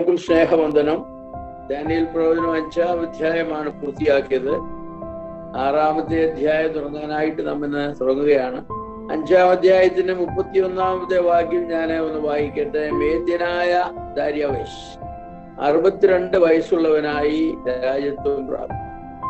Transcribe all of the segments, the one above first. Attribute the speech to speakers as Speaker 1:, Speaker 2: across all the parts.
Speaker 1: എല്ലാവർക്കും സ്നേഹവന്ദനം ദാനിയൽ പ്രവചനം അഞ്ചാം അധ്യായമാണ് പൂർത്തിയാക്കിയത് ആറാമത്തെ അധ്യായം തുടങ്ങാനായിട്ട് നാം ഇന്ന് തുടങ്ങുകയാണ് അഞ്ചാം അധ്യായത്തിന്റെ മുപ്പത്തിയൊന്നാമത്തെ വാക്യം ഞാൻ ഒന്ന് വായിക്കട്ടെ മേദ്യനായ ദാര്യാവേശ് അറുപത്തിരണ്ട് വയസ്സുള്ളവനായി രാജ്യത്വം പ്രാപിച്ചു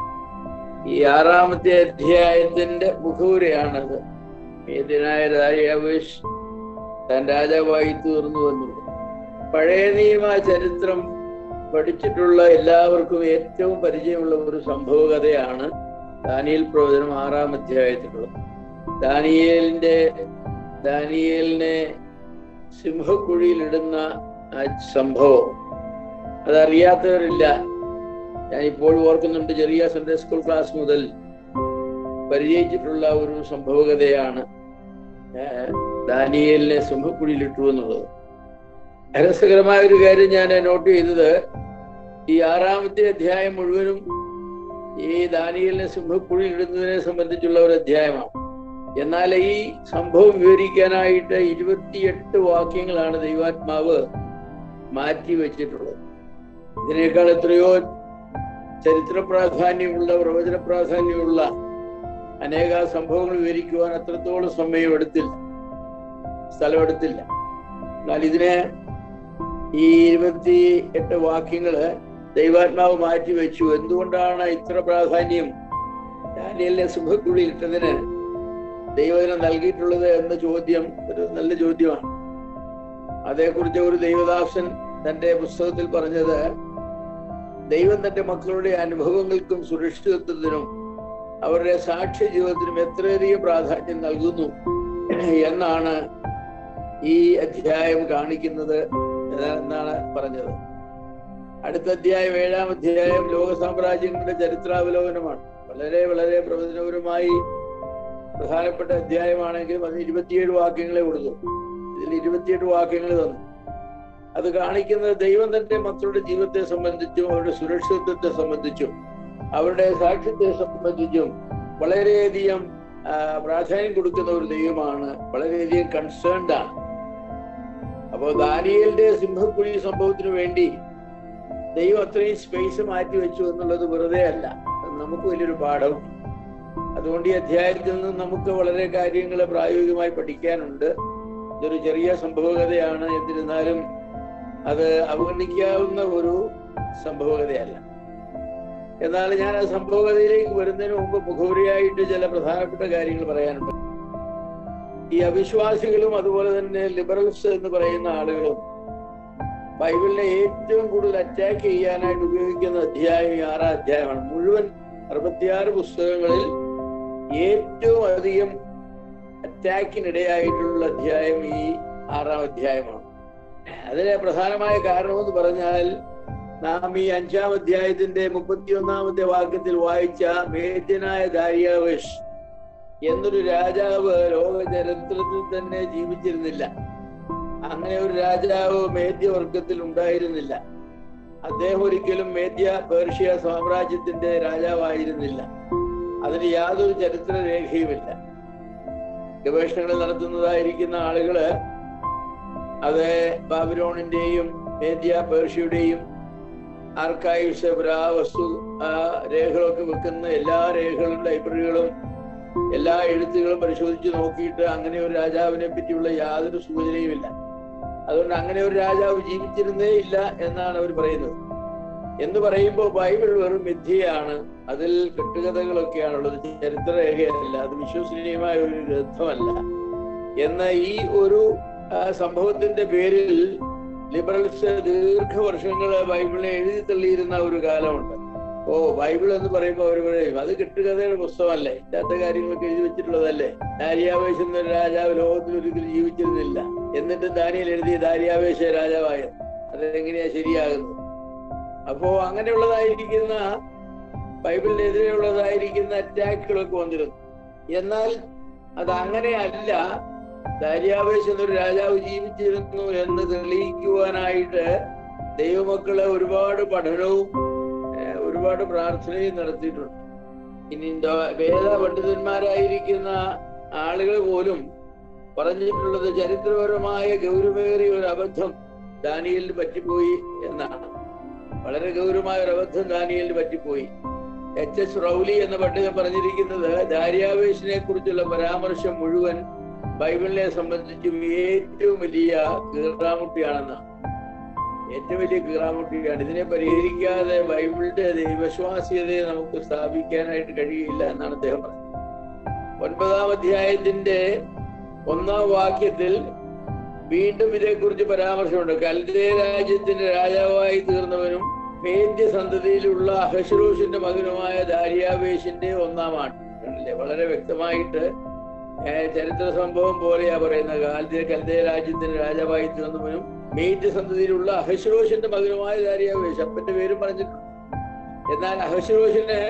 Speaker 1: ഈ ആറാമത്തെ അധ്യായത്തിന്റെ മുഖവുരയാണത് മേദ്യനായ ദാര്യാവേശ് താൻ രാജാവായി തീർന്നു എന്നുള്ളത് പഴയ നിയമ ചരിത്രം പഠിച്ചിട്ടുള്ള എല്ലാവർക്കും ഏറ്റവും പരിചയമുള്ള ഒരു സംഭവകഥയാണ് ദാനിയൽ പ്രവചനം ആറാം അധ്യായത്തിലുള്ളത് ദാനിയേലിന്റെ ദാനിയേലിനെ സിംഹക്കുഴിയിലിടുന്ന ആ സംഭവം അതറിയാത്തവരില്ല ഞാൻ ഇപ്പോൾ ഓർക്കുന്നുണ്ട് ചെറിയ സൺഡേ സ്കൂൾ ക്ലാസ് മുതൽ പരിചയിച്ചിട്ടുള്ള ഒരു സംഭവകഥയാണ് ദാനിയേലിനെ സിംഹക്കുഴിയിലിട്ടു എന്നുള്ളത് രസകരമായ ഒരു കാര്യം ഞാൻ നോട്ട് ചെയ്തത് ഈ ആറാമത്തെ അധ്യായം മുഴുവനും ഈ ദാനിയലിനെ സിംഹക്കുഴിയിൽ ഇടുന്നതിനെ സംബന്ധിച്ചുള്ള ഒരു അധ്യായമാണ് എന്നാൽ ഈ സംഭവം വിവരിക്കാനായിട്ട് ഇരുപത്തിയെട്ട് വാക്യങ്ങളാണ് ദൈവാത്മാവ് മാറ്റി വെച്ചിട്ടുള്ളത് ഇതിനേക്കാൾ എത്രയോ ചരിത്ര പ്രാധാന്യമുള്ള പ്രവചന പ്രാധാന്യമുള്ള അനേക സംഭവങ്ങൾ വിവരിക്കുവാൻ അത്രത്തോളം സമയം എടുത്തില്ല സ്ഥലമെടുത്തില്ല എന്നാൽ ഇതിനെ ഈ ഇരുപത്തി എട്ട് വാക്യങ്ങള് ദൈവാത്മാവ് മാറ്റി വെച്ചു എന്തുകൊണ്ടാണ് ഇത്ര പ്രാധാന്യം ഡാനിയലിനെ സുഖക്കുഴി ഇട്ടതിന് ദൈവദിനം നൽകിയിട്ടുള്ളത് എന്ന ചോദ്യം ഒരു നല്ല ചോദ്യമാണ് അതേക്കുറിച്ച് ഒരു ദൈവദാസൻ തന്റെ പുസ്തകത്തിൽ പറഞ്ഞത് ദൈവം തന്റെ മക്കളുടെ അനുഭവങ്ങൾക്കും സുരക്ഷിതത്വത്തിനും അവരുടെ സാക്ഷ്യ ജീവിതത്തിനും എത്രയധികം പ്രാധാന്യം നൽകുന്നു എന്നാണ് ഈ അധ്യായം കാണിക്കുന്നത് എന്നാണ് പറഞ്ഞത് അടുത്ത അധ്യായം ഏഴാം അധ്യായം ലോക സാമ്രാജ്യങ്ങളുടെ ചരിത്രാവലോകനമാണ് വളരെ വളരെ പ്രവചനപരമായി പ്രധാനപ്പെട്ട അധ്യായമാണെങ്കിലും അതിന് ഇരുപത്തിയേഴ് വാക്യങ്ങളെ കൊടുത്തു ഇതിൽ ഇരുപത്തിയെട്ട് വാക്യങ്ങൾ തന്നു അത് കാണിക്കുന്നത് ദൈവം തന്റെ മക്കളുടെ ജീവിതത്തെ സംബന്ധിച്ചും അവരുടെ സുരക്ഷിതത്വത്തെ സംബന്ധിച്ചും അവരുടെ സാക്ഷ്യത്തെ സംബന്ധിച്ചും വളരെയധികം പ്രാധാന്യം കൊടുക്കുന്ന ഒരു ദൈവമാണ് വളരെയധികം കൺസേൺഡ് ആണ് അപ്പോൾ ദാനിയലിന്റെ സിംഹക്കുഴി സംഭവത്തിന് വേണ്ടി ദൈവം അത്രയും സ്പേസ് മാറ്റി വെച്ചു എന്നുള്ളത് വെറുതെ അല്ല നമുക്ക് വലിയൊരു പാഠം അതുകൊണ്ട് ഈ അധ്യായത്തിൽ നിന്ന് നമുക്ക് വളരെ കാര്യങ്ങൾ പ്രായോഗികമായി പഠിക്കാനുണ്ട് ഇതൊരു ചെറിയ സംഭവകഥയാണ് എന്നിരുന്നാലും അത് അവഗണിക്കാവുന്ന ഒരു സംഭവകഥയല്ല എന്നാൽ ഞാൻ ആ സംഭവകഥയിലേക്ക് വരുന്നതിന് മുമ്പ് മുഖവുരയായിട്ട് ചില പ്രധാനപ്പെട്ട കാര്യങ്ങൾ പറയാനുണ്ട് ഈ അവിശ്വാസികളും അതുപോലെ തന്നെ ലിബറൽസ് എന്ന് പറയുന്ന ആളുകളും ബൈബിളിനെ ഏറ്റവും കൂടുതൽ അറ്റാക്ക് ചെയ്യാനായിട്ട് ഉപയോഗിക്കുന്ന അധ്യായം ഈ ആറാം അധ്യായമാണ് മുഴുവൻ അറുപത്തിയാറ് പുസ്തകങ്ങളിൽ ഏറ്റവും അധികം അറ്റാക്കിനിടയായിട്ടുള്ള അധ്യായം ഈ ആറാം അധ്യായമാണ് അതിലെ പ്രധാനമായ കാരണമെന്ന് പറഞ്ഞാൽ നാം ഈ അഞ്ചാം അധ്യായത്തിന്റെ മുപ്പത്തിയൊന്നാമത്തെ വാക്യത്തിൽ വായിച്ച മേദ്യനായ ദാരിയാവേഷ് എന്നൊരു രാജാവ് ലോക ചരിത്രത്തിൽ തന്നെ ജീവിച്ചിരുന്നില്ല അങ്ങനെ ഒരു രാജാവ് മേദ്യവർഗത്തിൽ ഉണ്ടായിരുന്നില്ല അദ്ദേഹം ഒരിക്കലും മേദ്യ പേർഷ്യ സാമ്രാജ്യത്തിന്റെ രാജാവായിരുന്നില്ല അതിന് യാതൊരു ചരിത്ര രേഖയുമില്ല ഗവേഷണങ്ങൾ നടത്തുന്നതായിരിക്കുന്ന ആളുകള് അത് ബാബിലോണിന്റെയും മേദ്യ പേർഷ്യയുടെയും ആർക്കൈവ്സ് പുരാവസ്തു രേഖകളൊക്കെ വെക്കുന്ന എല്ലാ രേഖകളും ലൈബ്രറികളും എല്ലാ എഴുത്തുകളും പരിശോധിച്ച് നോക്കിയിട്ട് അങ്ങനെ ഒരു രാജാവിനെ പറ്റിയുള്ള യാതൊരു സൂചനയുമില്ല അതുകൊണ്ട് അങ്ങനെ ഒരു രാജാവ് ജീവിച്ചിരുന്നേ ഇല്ല എന്നാണ് അവർ പറയുന്നത് എന്ന് പറയുമ്പോൾ ബൈബിൾ വെറും മിഥ്യയാണ് അതിൽ കെട്ടുകഥകളൊക്കെയാണുള്ളത് ചരിത്രരേഖയല്ല അത് വിശ്വസനീയമായ ഒരു ഗ്രന്ഥമല്ല എന്ന ഈ ഒരു സംഭവത്തിന്റെ പേരിൽ ലിബറൽസ് ദീർഘവർഷങ്ങള് ബൈബിളിനെ എഴുതി തള്ളിയിരുന്ന ഒരു കാലമുണ്ട് ഓ ബൈബിൾ എന്ന് പറയുമ്പോൾ അവർ പറയും അത് കെട്ടുകഥയുടെ പുസ്തകമല്ലേ ഇല്ലാത്ത കാര്യങ്ങളൊക്കെ എഴുതി വെച്ചിട്ടുള്ളതല്ലേ ദാരിയാവേശ് എന്നൊരു രാജാവ് ലോകത്തിൽ ഒരിക്കലും ജീവിച്ചിരുന്നില്ല എന്നിട്ട് ദാനിയൽ എഴുതിയ ദാരിയാവേശ രാജാവായത് അതെങ്ങനെയാ ശരിയാകുന്നത് അപ്പോ അങ്ങനെയുള്ളതായിരിക്കുന്ന ബൈബിളിനെതിരെയുള്ളതായിരിക്കുന്ന അറ്റാക്കുകളൊക്കെ വന്നിരുന്നു എന്നാൽ അത് അങ്ങനെയല്ല ദാരിയാവേശ് എന്നൊരു രാജാവ് ജീവിച്ചിരുന്നു എന്ന് തെളിയിക്കുവാനായിട്ട് ദൈവമക്കളെ ഒരുപാട് പഠനവും ഒരുപാട് പ്രാർത്ഥനയും നടത്തിയിട്ടുണ്ട് ഇനി വേദ പണ്ഡിതന്മാരായിരിക്കുന്ന ആളുകൾ പോലും പറഞ്ഞിട്ടുള്ളത് ചരിത്രപരമായ ഗൗരവേറിയ ഒരു അബദ്ധം ദാനിയലിന് പറ്റിപ്പോയി എന്നാണ് വളരെ ഗൗരവമായ ഒരു അബദ്ധം ദാനിയലിന് പറ്റിപ്പോയി എച്ച് എസ് റൗലി എന്ന പണ്ഡിതൻ പറഞ്ഞിരിക്കുന്നത് ദാര്യാവേശിനെ കുറിച്ചുള്ള പരാമർശം മുഴുവൻ ബൈബിളിനെ സംബന്ധിച്ചും ഏറ്റവും വലിയ കീറാമുട്ടിയാണെന്നാണ് ഏറ്റവും വലിയ കീറാമുട്ടിയാണ് ഇതിനെ പരിഹരിക്കാതെ ബൈബിളിന്റെ ദൈവവിശ്വാസ്യതയെ നമുക്ക് സ്ഥാപിക്കാനായിട്ട് കഴിയില്ല എന്നാണ് അദ്ദേഹം പറഞ്ഞത് ഒൻപതാം അധ്യായത്തിന്റെ ഒന്നാം വാക്യത്തിൽ വീണ്ടും ഇതേക്കുറിച്ച് പരാമർശമുണ്ട് കൽദേ രാജ്യത്തിന്റെ രാജാവായി തീർന്നവനും മേദ്യ സന്തതിയിലുള്ള അഹശ്രൂഷിന്റെ മകനുമായ ദാരിയാവേശിന്റെ ഒന്നാമാണ് കണ്ടില്ലേ വളരെ വ്യക്തമായിട്ട് ഏർ ചരിത്ര സംഭവം പോലെയാ പറയുന്നത് കാൽദേ കൽദേ രാജ്യത്തിന്റെ രാജാവായി തീർന്നവനും മേദ്യ സന്തതിയിലുള്ള അഹശ്രോഷിന്റെ മകനുമായ ദാരിയാവേശ് അപ്പന്റെ പേരും പറഞ്ഞിട്ടുണ്ട് എന്നാൽ അഹശ്രോഷിന്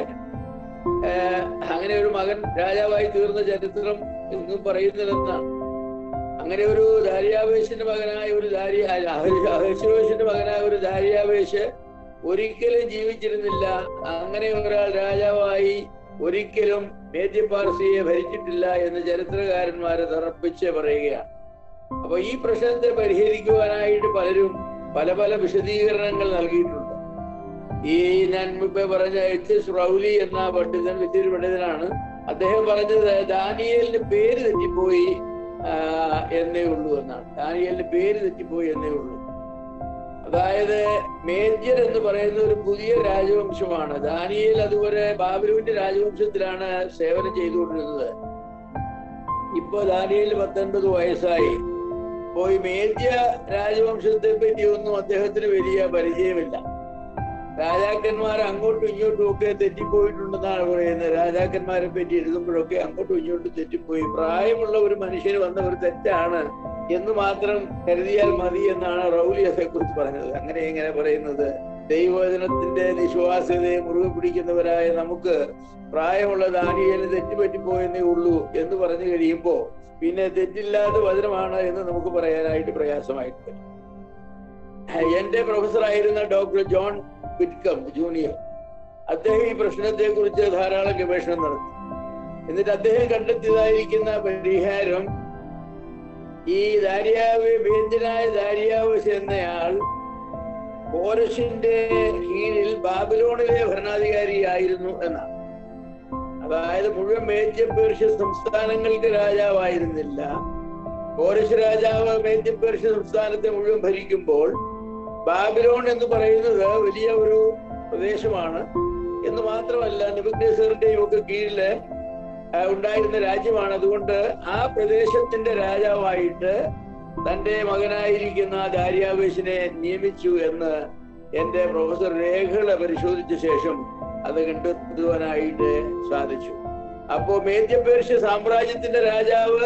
Speaker 1: ഏർ അങ്ങനെ ഒരു മകൻ രാജാവായി തീർന്ന ചരിത്രം എന്നും പറയുന്നില്ലെന്നാണ് അങ്ങനെ ഒരു ദാരിയാവേശിന്റെ മകനായ ഒരു ദാരിയ അഹശ്രോഷിന്റെ മകനായ ഒരു ദാരിയാവേശ് ഒരിക്കലും ജീവിച്ചിരുന്നില്ല അങ്ങനെ ഒരാൾ രാജാവായി ഒരിക്കലും മേദ്യപാർസിയെ ഭരിച്ചിട്ടില്ല എന്ന് ചരിത്രകാരന്മാരെ തറപ്പിച്ച് പറയുകയാണ് അപ്പൊ ഈ പ്രശ്നത്തെ പരിഹരിക്കുവാനായിട്ട് പലരും പല പല വിശദീകരണങ്ങൾ നൽകിയിട്ടുണ്ട് ഈ ഞാൻ മുമ്പേ പറഞ്ഞ എച്ച് എസ് റൗലി എന്ന പണ്ഡിതൻ വലിയൊരു പണ്ഡിതനാണ് അദ്ദേഹം പറഞ്ഞത് ദാനിയലിന് പേര് തെറ്റിപ്പോയി ആ, എന്നേ ഉള്ളൂ എന്നാണ് ദാനിയലിന് പേര് തെറ്റിപ്പോയി എന്നേ ഉള്ളൂ അതായത് മേദ്യർ എന്ന് പറയുന്ന ഒരു പുതിയ രാജവംശമാണ് ദാനിയേൽ അതുവരെ ബാബുരുവിന്റെ രാജവംശത്തിലാണ് സേവനം ചെയ്തുകൊണ്ടിരുന്നത് ഇപ്പൊ ദാനിയേൽ പത്തൊൻപത് വയസ്സായി അപ്പോ ഈ മേദ്യ രാജവംശത്തെ പറ്റിയൊന്നും അദ്ദേഹത്തിന് വലിയ പരിചയമില്ല രാജാക്കന്മാർ അങ്ങോട്ടും ഇങ്ങോട്ടും ഒക്കെ തെറ്റിപ്പോയിട്ടുണ്ടെന്നാണ് പറയുന്നത് രാജാക്കന്മാരെ പറ്റി എഴുതുമ്പോഴൊക്കെ അങ്ങോട്ടും ഇങ്ങോട്ടും തെറ്റിപ്പോയി പ്രായമുള്ള ഒരു മനുഷ്യന് വന്ന ഒരു തെറ്റാണ് എന്ന് മാത്രം കരുതിയാൽ മതി എന്നാണ് റൗലിയത്തെ കുറിച്ച് പറഞ്ഞത് അങ്ങനെ എങ്ങനെ പറയുന്നത് ദൈവവചനത്തിന്റെ വിശ്വാസ്യതയെ മുറുകെ പിടിക്കുന്നവരായ നമുക്ക് പ്രായമുള്ള ദാനിയന് തെറ്റുപറ്റിപ്പോയെന്നേ ഉള്ളൂ എന്ന് പറഞ്ഞു കഴിയുമ്പോ പിന്നെ തെറ്റില്ലാത്ത വചനമാണ് എന്ന് നമുക്ക് പറയാനായിട്ട് പ്രയാസമായിട്ട് വരും എന്റെ പ്രൊഫസറായിരുന്ന ഡോക്ടർ ജോൺ വിറ്റ്കം ജൂനിയർ അദ്ദേഹം ഈ പ്രശ്നത്തെ കുറിച്ച് ധാരാളം ഗവേഷണം നടത്തി എന്നിട്ട് അദ്ദേഹം കണ്ടെത്തിയതായിരിക്കുന്ന പരിഹാരം ഈ ദാരിയാവ് വേന്ദ്യനായ ദാരിയാവസ് എന്നയാൾ കോരശിന്റെ കീഴിൽ ബാബിലോണിലെ ഭരണാധികാരിയായിരുന്നു എന്നാണ് അതായത് മുഴുവൻ മേദ്യ പേർഷ്യ സംസ്ഥാനങ്ങൾക്ക് രാജാവായിരുന്നില്ല കോരശ് രാജാവ് മേദ്യ പേർഷ്യ സംസ്ഥാനത്തെ മുഴുവൻ ഭരിക്കുമ്പോൾ ബാബിലോൺ എന്ന് പറയുന്നത് വലിയ ഒരു പ്രദേശമാണ് എന്ന് മാത്രമല്ല നിബുദ്നേസറിന്റെയും ഒക്കെ കീഴില് ആ, ഉണ്ടായിരുന്ന രാജ്യമാണ് അതുകൊണ്ട് ആ പ്രദേശത്തിന്റെ രാജാവായിട്ട് തന്റെ മകനായിരിക്കുന്ന ദാരിയാവേശിനെ നിയമിച്ചു എന്ന് എന്റെ പ്രൊഫസർ രേഖകളെ പരിശോധിച്ച ശേഷം അത് കണ്ടെത്തുവാനായിട്ട് സാധിച്ചു അപ്പോ മേദ്യപേർഷ്യ സാമ്രാജ്യത്തിന്റെ രാജാവ്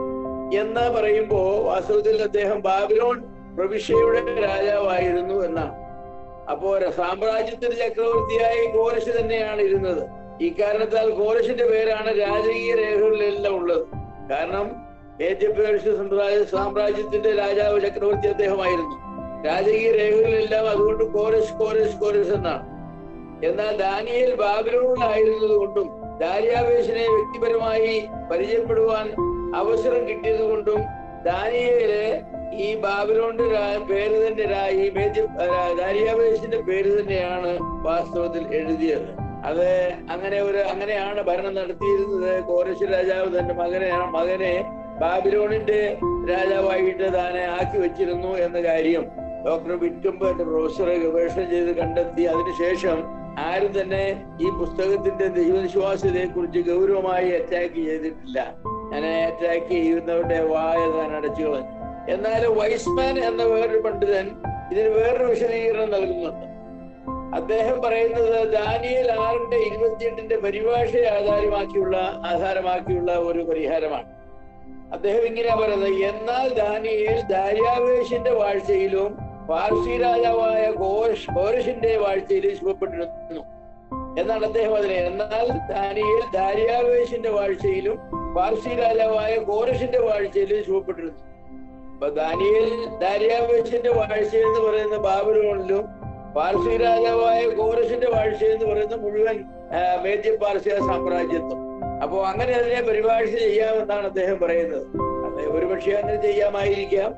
Speaker 1: എന്ന് പറയുമ്പോ വാസ്തവത്തിൽ അദ്ദേഹം ബാബിലോൺ പ്രവിശ്യയുടെ രാജാവായിരുന്നു എന്നാണ് അപ്പോ ര- സാമ്രാജ്യത്തിന്റെ ചക്രവർത്തിയായി കോരശ് തന്നെയാണ് ഇരുന്നത് ഈ കാരണത്താൽ കോരശിന്റെ പേരാണ് രാജകീയ രേഖകളിലെല്ലാം ഉള്ളത് കാരണം മേദ്യപേർഷ്യ സമ്പ്രദായ സാമ്രാജ്യത്തിന്റെ രാജാവ് ചക്രവർത്തി അദ്ദേഹമായിരുന്നു രാജകീയ രേഖകളിലെല്ലാം അതുകൊണ്ട് കോരശ് കോരശ് കോരശ് എന്നാണ് എന്നാൽ ദാനിയേൽ ബാബിലോണിലായിരുന്നത് കൊണ്ടും ദാരിയാവേശിനെ വ്യക്തിപരമായി പരിചയപ്പെടുവാൻ അവസരം കിട്ടിയത് കൊണ്ടും ദാനിയേല് ഈ ബാബിലോണിന്റെ രാ- പേര് തന്നെ രാ- ഈ മേദ്യ ആ, ദാരിയാവേശിന്റെ പേര് തന്നെയാണ് വാസ്തവത്തിൽ എഴുതിയത് അത് അങ്ങനെ ഒരു അങ്ങനെയാണ് ഭരണം നടത്തിയിരുന്നത് കോരശ് രാജാവ് തന്റെ മകനെ മകനെ ബാബിലോണിന്റെ രാജാവായിട്ട് താനെ ആക്കി വെച്ചിരുന്നു എന്ന കാര്യം ഡോക്ടർ വിറ്റുമ്പ് എന്റെ പ്രൊഫസറെ ഗവേഷണം ചെയ്ത് കണ്ടെത്തി അതിനുശേഷം ആരും തന്നെ ഈ പുസ്തകത്തിന്റെ ദൈവവിശ്വാസ്യതയെ കുറിച്ച് ഗൗരവമായി അറ്റാക്ക് ചെയ്തിട്ടില്ല ഞാൻ അറ്റാക്ക് ചെയ്യുന്നവരുടെ വായ താൻ അടച്ചു കളഞ്ഞു എന്നാൽ വൈസ്മാൻ എന്ന വേറൊരു പണ്ഡിതൻ ഇതിന് വേറൊരു വിശദീകരണം നൽകുന്നുണ്ട് അദ്ദേഹം പറയുന്നത് ദാനിയൽ ആറിന്റെ ഇരുപത്തിയെട്ടിന്റെ പരിഭാഷയെ ആധാരമാക്കിയുള്ള ആധാരമാക്കിയുള്ള ഒരു പരിഹാരമാണ് അദ്ദേഹം ഇങ്ങനെ പറയുന്നത് എന്നാൽ ദാനിയേൽ ദാര്യാവേശിന്റെ വാഴ്ചയിലും പാർസി രാജാവായ കോഷ് കോരശിന്റെ വാഴ്ചയിലും ശുഭപ്പെട്ടിരുന്നു എന്നാണ് അദ്ദേഹം അതിനെ എന്നാൽ ദാനിയേൽ ദാര്യാവേശിന്റെ വാഴ്ചയിലും പാർസി രാജാവായ കോരശിന്റെ വാഴ്ചയിലും ശുഭപ്പെട്ടിരുന്നു അപ്പൊ ദാനിയേൽ ദാര്യാവേശിന്റെ വാഴ്ച എന്ന് പറയുന്ന ബാബുലോണിലും പാർസി രാജാവായ കോരശിന്റെ വാഴ്ച എന്ന് പറയുന്ന മുഴുവൻ ആ, മേദ്യ പാർസിയ സാമ്രാജ്യത്വം അപ്പോ അങ്ങനെ അതിനെ പരിഭാഷ ചെയ്യാമെന്നാണ് അദ്ദേഹം പറയുന്നത് അതെ ഒരുപക്ഷെ അങ്ങനെ ചെയ്യാമായിരിക്കാം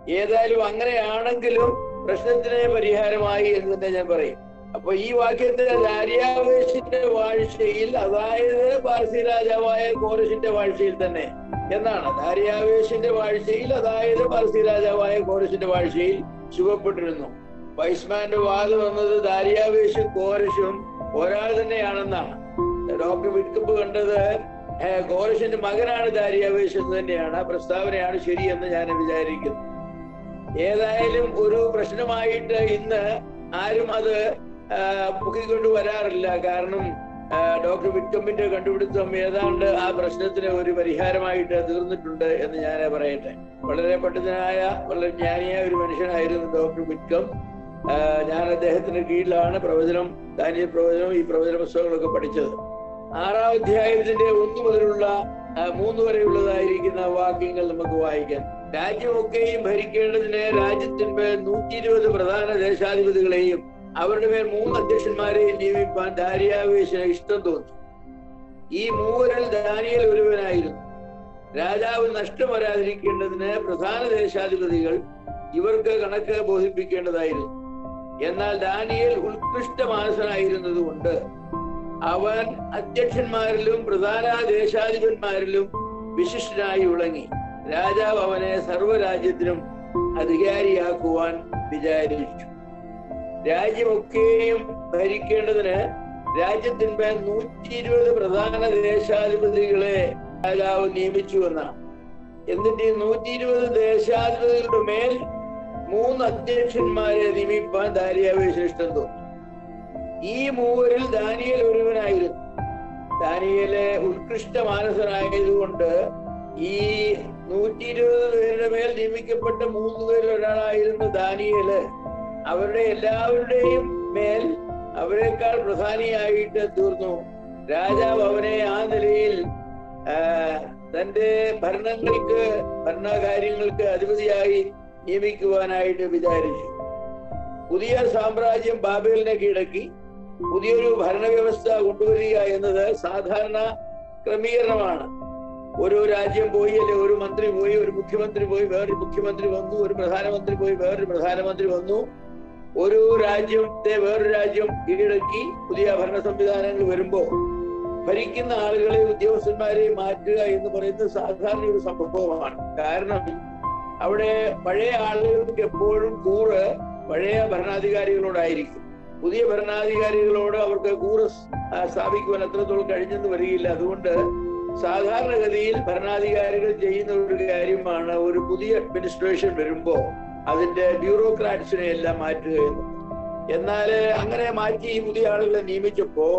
Speaker 1: ഏതായാലും അങ്ങനെയാണെങ്കിലും പ്രശ്നത്തിന് പരിഹാരമായി എന്ന് തന്നെ ഞാൻ പറയും അപ്പൊ ഈ വാക്യത്തിൽ ദാര്യാവേശിന്റെ വാഴ്ചയിൽ അതായത് പാർസി രാജാവായ കോരശിന്റെ വാഴ്ചയിൽ തന്നെ എന്നാണ് ദാര്യാവേശിന്റെ വാഴ്ചയിൽ അതായത് പാർസി രാജാവായ കോരശിന്റെ വാഴ്ചയിൽ ശുഭപ്പെട്ടിരുന്നു വൈസ്മാന്റെ വാദം എന്നത് ദാര്യാവേശും കോരശും ഒരാൾ തന്നെയാണെന്നാണ് ഡോക്ടർ വിഡ്കപ്പ് കണ്ടത് ഏഹ്, കോരശിന്റെ മകനാണ് ദാര്യാവേശ് എന്ന് തന്നെയാണ് ആ പ്രസ്താവനയാണ് ശരിയെന്ന് ഞാൻ വിചാരിക്കുന്നു ഏതായാലും ഒരു പ്രശ്നമായിട്ട് ഇന്ന് ആരും അത് ആ, പൊക്കിക്കൊണ്ട് വരാറില്ല കാരണം ആ, ഡോക്ടർ വിക്ടമിന്റെ കണ്ടുപിടുത്തം ഏതാണ്ട് ആ പ്രശ്നത്തിന് ഒരു പരിഹാരമായിട്ട് തീർന്നിട്ടുണ്ട് എന്ന് ഞാൻ പറയട്ടെ വളരെ പണ്ഡിതനായ വളരെ ജ്ഞാനിയായ ഒരു മനുഷ്യനായിരുന്നു ഡോക്ടർ വിക്കം ആ, ഞാൻ അദ്ദേഹത്തിന്റെ കീഴിലാണ് പ്രവചനം ദാനിയൽ പ്രവചനം ഈ പ്രവചന പുസ്തകങ്ങളൊക്കെ പഠിച്ചത് ആറാം അധ്യായത്തിന്റെ ഒന്നു മുതലുള്ള ആ, മൂന്ന് വരെയുള്ളതായിരിക്കുന്ന വാക്യങ്ങൾ നമുക്ക് വായിക്കാം രാജ്യമൊക്കെയും ഭരിക്കേണ്ടതിന് രാജ്യത്തിന്മേൽ നൂറ്റി ഇരുപത് പ്രധാന ദേശാധിപതികളെയും അവരുടെ മേൽ മൂന്ന് അധ്യക്ഷന്മാരെയും നിയമിപ്പാൻ ദാരിയാവേശന് ഇഷ്ടം തോന്നി ഈ മൂവരിൽ ദാനിയൽ ഒരുവനായിരുന്നു രാജാവ് നഷ്ടം വരാതിരിക്കേണ്ടതിന് പ്രധാന ദേശാധിപതികൾ ഇവർക്ക് കണക്ക് ബോധിപ്പിക്കേണ്ടതായിരുന്നു എന്നാൽ ദാനിയൽ ഉത്കൃഷ്ട മാനസനായിരുന്നതുകൊണ്ട് അവൻ അധ്യക്ഷന്മാരിലും പ്രധാന ദേശാധിപന്മാരിലും വിശിഷ്ടനായി വിളങ്ങി രാജാവ് അവനെ സർവ്വരാജ്യത്തിനും അധികാരിയാക്കുവാൻ വിചാരിച്ചു രാജ്യമൊക്കെയും ഭരിക്കേണ്ടതിന് രാജ്യത്തിന്മേൽ നൂറ്റി ഇരുപത് പ്രധാന ദേശാധിപതികളെ രാജാവ് നിയമിച്ചു എന്നാണ് എന്നിട്ട് ഈ നൂറ്റി ഇരുപത് ദേശാധിപതികളുടെ മേൽ മൂന്ന് അധ്യക്ഷന്മാരെ നിയമിപ്പാൻ ദാരിയാവേശന് ഇഷ്ടം തോന്നി ഈ മൂവരിൽ ദാനിയൽ ഒരുവനായിരുന്നു ദാനിയല് ഉത്കൃഷ്ട മാനസനായതുകൊണ്ട് ഈ നൂറ്റി ഇരുപത് പേരുടെ മേൽ നിയമിക്കപ്പെട്ട മൂന്ന് പേരിൽ ഒരാളായിരുന്നു ദാനിയല് അവരുടെ എല്ലാവരുടെയും മേൽ അവരെക്കാൾ പ്രധാനിയായിട്ട് തീർന്നു രാജാവ് അവനെ ആ നിലയിൽ ആ, തന്റെ ഭരണങ്ങൾക്ക് ഭരണകാര്യങ്ങൾക്ക് അധിപതിയായി നിയമിക്കുവാനായിട്ട് വിചാരിച്ചു പുതിയ സാമ്രാജ്യം ബാബേലിനെ കീഴടക്കി പുതിയൊരു ഭരണവ്യവസ്ഥ കൊണ്ടുവരിക എന്നത് സാധാരണ ക്രമീകരണമാണ് ഒരു രാജ്യം പോയി അല്ലെ ഒരു മന്ത്രി പോയി ഒരു മുഖ്യമന്ത്രി പോയി വേറൊരു മുഖ്യമന്ത്രി വന്നു ഒരു പ്രധാനമന്ത്രി പോയി വേറൊരു പ്രധാനമന്ത്രി വന്നു ഒരു രാജ്യത്തെ വേറൊരു രാജ്യം കീഴടക്കി പുതിയ ഭരണ സംവിധാനങ്ങൾ വരുമ്പോ ഭരിക്കുന്ന ആളുകളെ ഉദ്യോഗസ്ഥന്മാരെ മാറ്റുക എന്ന് പറയുന്നത് സാധാരണ ഒരു സംഭവമാണ് കാരണം അവിടെ പഴയ ആളുകൾക്ക് എപ്പോഴും കൂറ് പഴയ ഭരണാധികാരികളോടായിരിക്കും പുതിയ ഭരണാധികാരികളോട് അവർക്ക് കൂറ് ആ, സ്ഥാപിക്കുവാൻ അത്രത്തോളം കഴിഞ്ഞെന്ന് വരികയില്ല അതുകൊണ്ട് സാധാരണഗതിയിൽ ഭരണാധികാരികൾ ചെയ്യുന്ന ഒരു കാര്യമാണ് ഒരു പുതിയ അഡ്മിനിസ്ട്രേഷൻ വരുമ്പോ അതിന്റെ ബ്യൂറോക്രാറ്റ്സിനെ എല്ലാം മാറ്റുക എന്ന് എന്നാൽ അങ്ങനെ മാറ്റി ഈ പുതിയ ആളുകളെ നിയമിച്ചപ്പോ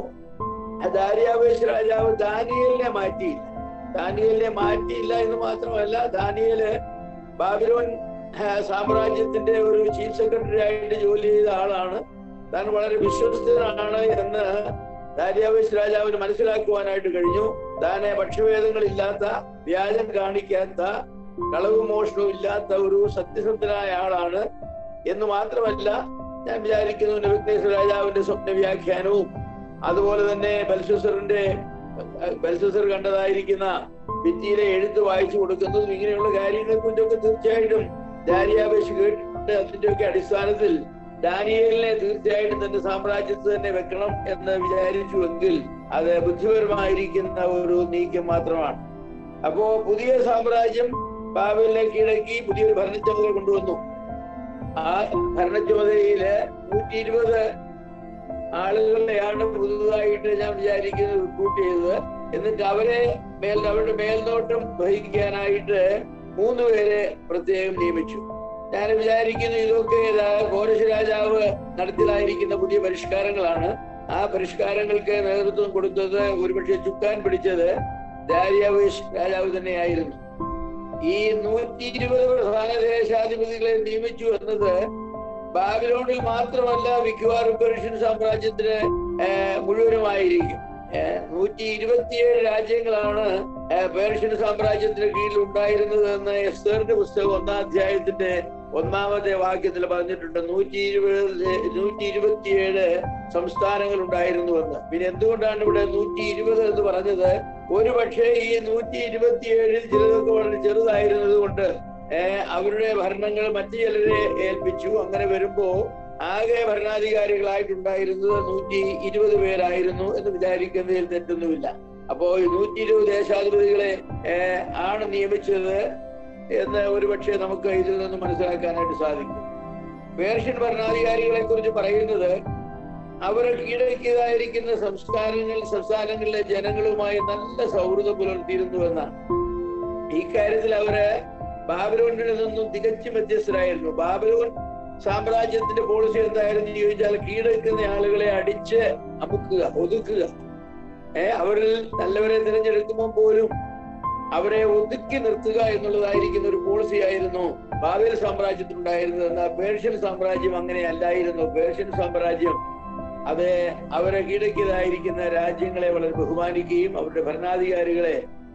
Speaker 1: ദാരിയാവേശ് രാജാവ് ദാനിയലിനെ മാറ്റിയില്ല ദാനിയലിനെ മാറ്റിയില്ല എന്ന് മാത്രമല്ല ദാനിയല് ബാബിലോൺ ആ, സാമ്രാജ്യത്തിന്റെ ഒരു ചീഫ് സെക്രട്ടറി ആയിട്ട് ജോലി ചെയ്ത ആളാണ് താൻ വളരെ വിശ്വസ്തനാണ് എന്ന് ദാരിയാവേശ് രാജാവിന് മനസ്സിലാക്കുവാനായിട്ട് കഴിഞ്ഞു താനെ പക്ഷഭേദങ്ങളില്ലാത്ത വ്യാജം കാണിക്കാത്ത കളവും മോഷണവും ഇല്ലാത്ത ഒരു സത്യസന്ധനായ ആളാണ് എന്ന് മാത്രമല്ല ഞാൻ വിചാരിക്കുന്നു വിഘ്നേശ്വര രാജാവിന്റെ സ്വപ്ന വ്യാഖ്യാനവും അതുപോലെ തന്നെ ബൽസുസറിന്റെ ബൽസുസർ കണ്ടതായിരിക്കുന്ന ഭിത്തിയിലെ എഴുത്ത് വായിച്ചു കൊടുക്കുന്നതും ഇങ്ങനെയുള്ള കാര്യങ്ങളെ കുറിച്ചൊക്കെ തീർച്ചയായിട്ടും ദാരിയാവേശ് കേട്ടിട്ടുണ്ട് അതിന്റെയൊക്കെ അടിസ്ഥാനത്തിൽ ദാനിയേലിനെ തീർച്ചയായിട്ടും തന്റെ സാമ്രാജ്യത്ത് തന്നെ വെക്കണം എന്ന് വിചാരിച്ചുവെങ്കിൽ അത് ബുദ്ധിപരമായിരിക്കുന്ന ഒരു നീക്കം മാത്രമാണ് അപ്പോ പുതിയ സാമ്രാജ്യം ബാബലിനെ കീഴടക്കി പുതിയൊരു ഭരണച്ചുമതല കൊണ്ടുവന്നു ആ ഭരണച്ചുമതലയില് നൂറ്റി ഇരുപത് ആളുകളെയാണ് പുതുതായിട്ട് ഞാൻ വിചാരിക്കുന്നത് റിക്രൂട്ട് ചെയ്തത് എന്നിട്ട് അവരെ മേൽ അവരുടെ മേൽനോട്ടം വഹിക്കാനായിട്ട് മൂന്ന് പേരെ പ്രത്യേകം നിയമിച്ചു ഞാൻ വിചാരിക്കുന്നു ഇതൊക്കെ കോരശ രാജാവ് നടത്തിലായിരിക്കുന്ന പുതിയ പരിഷ്കാരങ്ങളാണ് ആ പരിഷ്കാരങ്ങൾക്ക് നേതൃത്വം കൊടുത്തത് ഒരുപക്ഷെ ചുക്കാൻ പിടിച്ചത് ദാരിയാവേശ് രാജാവ് തന്നെയായിരുന്നു ഈ നൂറ്റി ഇരുപത് പ്രധാന ദേശാധിപതികളെ നിയമിച്ചു എന്നത് ബാബിലോണിൽ മാത്രമല്ല മിക്കവാറും പെർഷ്യൻ സാമ്രാജ്യത്തിന് ഏഹ്, മുഴുവനുമായിരിക്കും ഏഹ്, നൂറ്റി ഇരുപത്തിയേഴ് രാജ്യങ്ങളാണ് ഏഹ്, പേർഷ്യൻ സാമ്രാജ്യത്തിന് കീഴിൽ ഉണ്ടായിരുന്നത് എന്ന് എസ്തറിന്റെ പുസ്തകം ഒന്നാം അധ്യായത്തിന്റെ ഒന്നാമത്തെ വാക്യത്തിൽ പറഞ്ഞിട്ടുണ്ട് നൂറ്റി ഇരുപത് നൂറ്റി ഇരുപത്തിയേഴ് സംസ്ഥാനങ്ങൾ ഉണ്ടായിരുന്നു എന്ന് പിന്നെ എന്തുകൊണ്ടാണ് ഇവിടെ നൂറ്റി ഇരുപത് എന്ന് പറഞ്ഞത് ഒരു പക്ഷേ ഈ നൂറ്റി ഇരുപത്തിയേഴിൽ ചിലതൊക്കെ വളരെ ചെറുതായിരുന്നത് കൊണ്ട് ഏർ അവരുടെ ഭരണങ്ങൾ മറ്റു ചിലരെ ഏൽപ്പിച്ചു അങ്ങനെ വരുമ്പോ ആകെ ഭരണാധികാരികളായിട്ടുണ്ടായിരുന്നത് നൂറ്റി ഇരുപത് പേരായിരുന്നു എന്ന് വിചാരിക്കുന്നതിൽ തെറ്റൊന്നുമില്ല അപ്പോ ഈ നൂറ്റി ഇരുപത് ദേശാധിപതികളെ ഏർ ആണ് നിയമിച്ചത് എന്ന് ഒരുപക്ഷെ നമുക്ക് ഇതിൽ നിന്ന് മനസ്സിലാക്കാനായിട്ട് സാധിക്കും പേർഷ്യൻ ഭരണാധികാരികളെ കുറിച്ച് പറയുന്നത് അവർ കീഴടക്കിയതായിരിക്കുന്ന സംസ്കാരങ്ങൾ സംസ്ഥാനങ്ങളിലെ ജനങ്ങളുമായി നല്ല സൗഹൃദം പുലർത്തിയിരുന്നു എന്നാണ് ഈ കാര്യത്തിൽ അവര് ബാബിലോണിൽ നിന്നും തികച്ചും വ്യത്യസ്തരായിരുന്നു ബാബിലോൺ സാമ്രാജ്യത്തിന്റെ പോളിസി എന്തായിരുന്നു ചോദിച്ചാൽ കീഴടക്കുന്ന ആളുകളെ അടിച്ച് അമുക്കുക ഒതുക്കുക ഏർ അവരിൽ നല്ലവരെ തിരഞ്ഞെടുക്കുമ്പോൾ പോലും അവരെ ഒതുക്കി നിർത്തുക എന്നുള്ളതായിരിക്കുന്ന ഒരു പോളിസി ആയിരുന്നു ബാബേൽ സാമ്രാജ്യത്തിനുണ്ടായിരുന്നത് എന്നാൽ പേർഷ്യൻ സാമ്രാജ്യം അങ്ങനെ അല്ലായിരുന്നു പേർഷ്യൻ സാമ്രാജ്യം അത് അവരെ കീഴടക്കിയതായിരിക്കുന്ന രാജ്യങ്ങളെ വളരെ ബഹുമാനിക്കുകയും അവരുടെ ഭരണാധികാരികളെ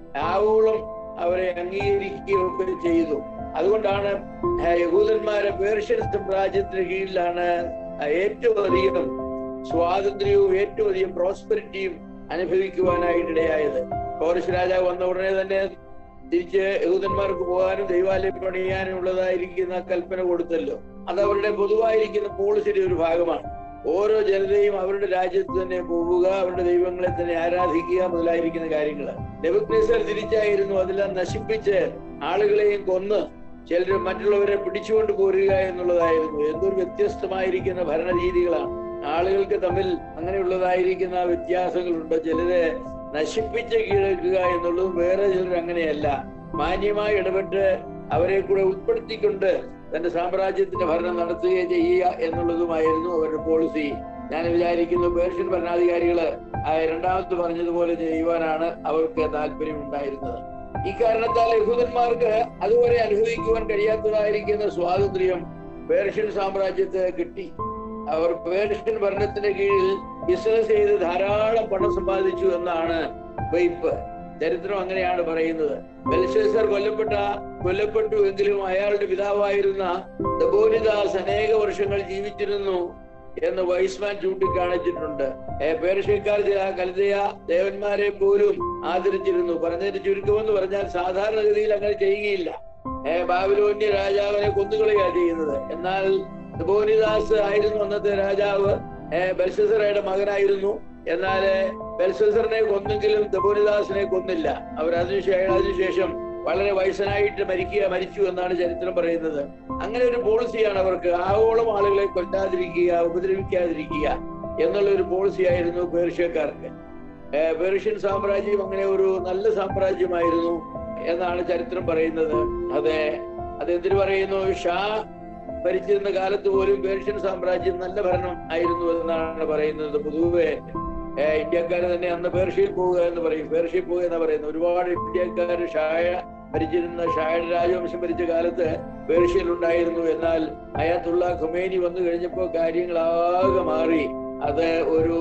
Speaker 1: ആവോളം അവരെ അംഗീകരിക്കുകയും ഒക്കെ ചെയ്തു അതുകൊണ്ടാണ് യഹൂദന്മാരെ പേർഷ്യൻ സാമ്രാജ്യത്തിന് കീഴിലാണ് ഏറ്റവും അധികം സ്വാതന്ത്ര്യവും ഏറ്റവും അധികം പ്രോസ്പെരിറ്റിയും അനുഭവിക്കുവാനായിട്ടിടയായത് കോറിസ് രാജാവ് വന്ന ഉടനെ തന്നെ തിരിച്ച് യഹൂദന്മാർക്ക് പോകാനും ദൈവാലയം പണിയാനും ഉള്ളതായിരിക്കുന്ന കൽപ്പന കൊടുത്തല്ലോ അത് അവരുടെ പൊതുവായിരിക്കുന്ന പോളിസിയുടെ ഒരു ഭാഗമാണ് ഓരോ ജനതയും അവരുടെ രാജ്യത്ത് തന്നെ പോവുക അവരുടെ ദൈവങ്ങളെ തന്നെ ആരാധിക്കുക മുതലായിരിക്കുന്ന കാര്യങ്ങൾ നെബുക്നേസർ തിരിച്ചായിരുന്നു അതെല്ലാം നശിപ്പിച്ച് ആളുകളെയും കൊന്ന് ചിലർ മറ്റുള്ളവരെ പിടിച്ചുകൊണ്ട് പോരുക എന്നുള്ളതായിരുന്നു എന്തൊരു വ്യത്യസ്തമായിരിക്കുന്ന ഭരണരീതികളാണ് ആളുകൾക്ക് തമ്മിൽ അങ്ങനെയുള്ളതായിരിക്കുന്ന വ്യത്യാസങ്ങളുണ്ട് ചിലരെ നശിപ്പിച്ച് കീഴടക്കുക എന്നുള്ളതും വേറെ ചിലർ അങ്ങനെയല്ല മാന്യമായി ഇടപെട്ട് അവരെ കൂടെ ഉൾപ്പെടുത്തിക്കൊണ്ട് തന്റെ സാമ്രാജ്യത്തിന്റെ ഭരണം നടത്തുകയും ചെയ്യുക എന്നുള്ളതുമായിരുന്നു അവരുടെ പോളിസി ഞാൻ വിചാരിക്കുന്നു പേർഷ്യൻ ഭരണാധികാരികള് രണ്ടാമത് പറഞ്ഞതുപോലെ ചെയ്യുവാനാണ് അവർക്ക് താല്പര്യം ഉണ്ടായിരുന്നത് ഇക്കാരണത്താൽ യഹൂദന്മാർക്ക് അതുവരെ അനുഭവിക്കുവാൻ കഴിയാത്തതായിരിക്കുന്ന സ്വാതന്ത്ര്യം പേർഷ്യൻ സാമ്രാജ്യത്ത് കിട്ടി അവർ പേർഷ്യൻ ഭരണത്തിന്റെ കീഴിൽ ബിസിനസ് ചെയ്ത് ധാരാളം പണം സമ്പാദിച്ചു എന്നാണ് വൈപ്പ് ചരിത്രം അങ്ങനെയാണ് പറയുന്നത് ബൽഷേസർ കൊല്ലപ്പെട്ട കൊല്ലപ്പെട്ടു എങ്കിലും അയാളുടെ പിതാവായിരുന്ന ദബോനിദാസ് അനേക വർഷങ്ങൾ ജീവിച്ചിരുന്നു എന്ന് വൈസ്മാൻ ചൂണ്ടിക്കാണിച്ചിട്ടുണ്ട് പേർഷ്യക്കാർ ചില കലിതയ ദേവന്മാരെ പോലും ആദരിച്ചിരുന്നു പറഞ്ഞതിന് ചുരുക്കമെന്ന് പറഞ്ഞാൽ സാധാരണഗതിയിൽ അങ്ങനെ ചെയ്യുകയില്ല ബാബിലോന്യ രാജാവിനെ കൊന്നുകളയാ ചെയ്യുന്നത് എന്നാൽ ദബോനിദാസ് ആയിരുന്നു അന്നത്തെ രാജാവ് ബൽഷസറയുടെ മകനായിരുന്നു എന്നാൽ ബൽസസറിനെ കൊന്നെങ്കിലും ദബോനിദാസിനെ കൊന്നില്ല അവർ അതിനുശേഷം അതിനുശേഷം വളരെ വയസ്സനായിട്ട് മരിക്കുക മരിച്ചു എന്നാണ് ചരിത്രം പറയുന്നത് അങ്ങനെ ഒരു പോളിസിയാണ് അവർക്ക് ആവോളം ആളുകളെ കൊല്ലാതിരിക്കുക ഉപദ്രവിക്കാതിരിക്കുക എന്നുള്ള ഒരു പോളിസി ആയിരുന്നു പേർഷ്യക്കാർക്ക് പേർഷ്യൻ സാമ്രാജ്യം അങ്ങനെ ഒരു നല്ല സാമ്രാജ്യമായിരുന്നു എന്നാണ് ചരിത്രം പറയുന്നത് അതെ അതെന്തിനു പറയുന്നു ഷാ ഭരിച്ചിരുന്ന കാലത്ത് പോലും പേർഷ്യൻ സാമ്രാജ്യം നല്ല ഭരണം ആയിരുന്നു എന്നാണ് പറയുന്നത് പൊതുവെ ഇന്ത്യക്കാർ തന്നെ അന്ന് പേർഷ്യയിൽ പോവുക എന്ന് പറയും പേർഷ്യയിൽ പോവുക എന്ന് പറയുന്നത് ഒരുപാട് ഇന്ത്യക്കാർ ഷായ ഭരിച്ചിരുന്ന ഷായുടെ രാജവംശം ഭരിച്ച കാലത്ത് പേർഷ്യയിൽ ഉണ്ടായിരുന്നു എന്നാൽ അയാത്തുള്ള ഖുമേനി വന്നു കഴിഞ്ഞപ്പോൾ കാര്യങ്ങളാകെ മാറി അത് ഒരു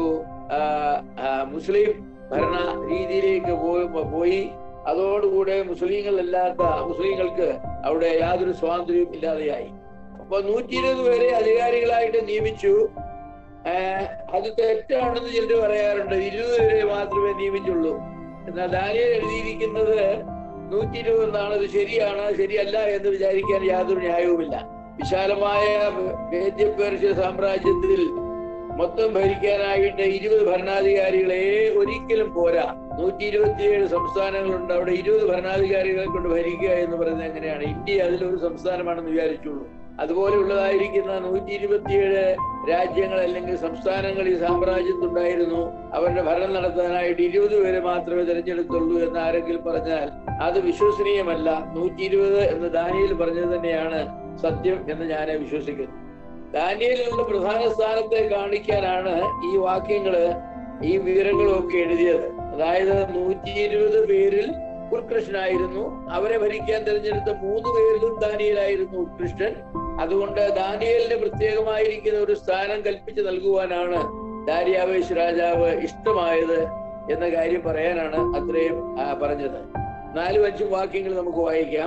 Speaker 1: മുസ്ലിം ഭരണ രീതിയിലേക്ക് പോയി അതോടുകൂടെ മുസ്ലിങ്ങളല്ലാത്ത മുസ്ലിങ്ങൾക്ക് അവിടെ യാതൊരു സ്വാതന്ത്ര്യവും ഇല്ലാതെയായി അപ്പൊ നൂറ്റി ഇരുപത് പേരെ അധികാരികളായിട്ട് നിയമിച്ചു അത് തെറ്റാണെന്ന് ചിലർ പറയാറുണ്ട് ഇരുപത് പേരെ മാത്രമേ നിയമിച്ചുള്ളൂ എന്നാൽ ദാനിയൽ എഴുതിയിരിക്കുന്നത് നൂറ്റി ഇരുപത് എന്നാണ് ഇത് ശരിയാണ് ശരിയല്ല എന്ന് വിചാരിക്കാൻ യാതൊരു ന്യായവുമില്ല വിശാലമായ പേർഷ്യ സാമ്രാജ്യത്തിൽ മൊത്തം ഭരിക്കാനായിട്ട് ഇരുപത് ഭരണാധികാരികളെ ഒരിക്കലും പോരാ നൂറ്റി ഇരുപത്തിയേഴ് സംസ്ഥാനങ്ങളുണ്ട് അവിടെ ഇരുപത് ഭരണാധികാരികളെ കൊണ്ട് ഭരിക്കുക എന്ന് പറയുന്നത് എങ്ങനെയാണ് ഇന്ത്യ അതിലൊരു സംസ്ഥാനമാണെന്ന് വിചാരിച്ചുള്ളൂ അതുപോലെ ഉള്ളതായിരിക്കുന്ന നൂറ്റി ഇരുപത്തിയേഴ് രാജ്യങ്ങൾ അല്ലെങ്കിൽ സംസ്ഥാനങ്ങൾ ഈ സാമ്രാജ്യത്തുണ്ടായിരുന്നു അവരുടെ ഭരണം നടത്താനായിട്ട് ഇരുപത് പേരെ മാത്രമേ തിരഞ്ഞെടുത്തുള്ളൂ എന്ന് ആരെങ്കിലും പറഞ്ഞാൽ അത് വിശ്വസനീയമല്ല നൂറ്റി ഇരുപത് എന്ന് ദാനിയിൽ പറഞ്ഞത് തന്നെയാണ് സത്യം എന്ന് ഞാൻ വിശ്വസിക്കുന്നു ദാനിയലിലുള്ള പ്രധാന സ്ഥാനത്തെ കാണിക്കാനാണ് ഈ വാക്യങ്ങള് ഈ വിവരങ്ങളും ഒക്കെ എഴുതിയത് അതായത് നൂറ്റി ഇരുപത് പേരിൽ ഉത്കൃഷ്ടനായിരുന്നു അവരെ ഭരിക്കാൻ തിരഞ്ഞെടുത്ത മൂന്ന് പേരിലും ദാനിയലായിരുന്നു ഉത്കൃഷ്ടൻ അതുകൊണ്ട് ദാനിയലിന് പ്രത്യേകമായിരിക്കുന്ന ഒരു സ്ഥാനം കൽപ്പിച്ചു നൽകുവാനാണ് ദാരിയാവേശ് രാജാവ് ഇഷ്ടമായത് എന്ന കാര്യം പറയാനാണ് അത്രയും പറഞ്ഞത് നാലും അഞ്ചും വാക്യങ്ങൾ നമുക്ക് വായിക്കാം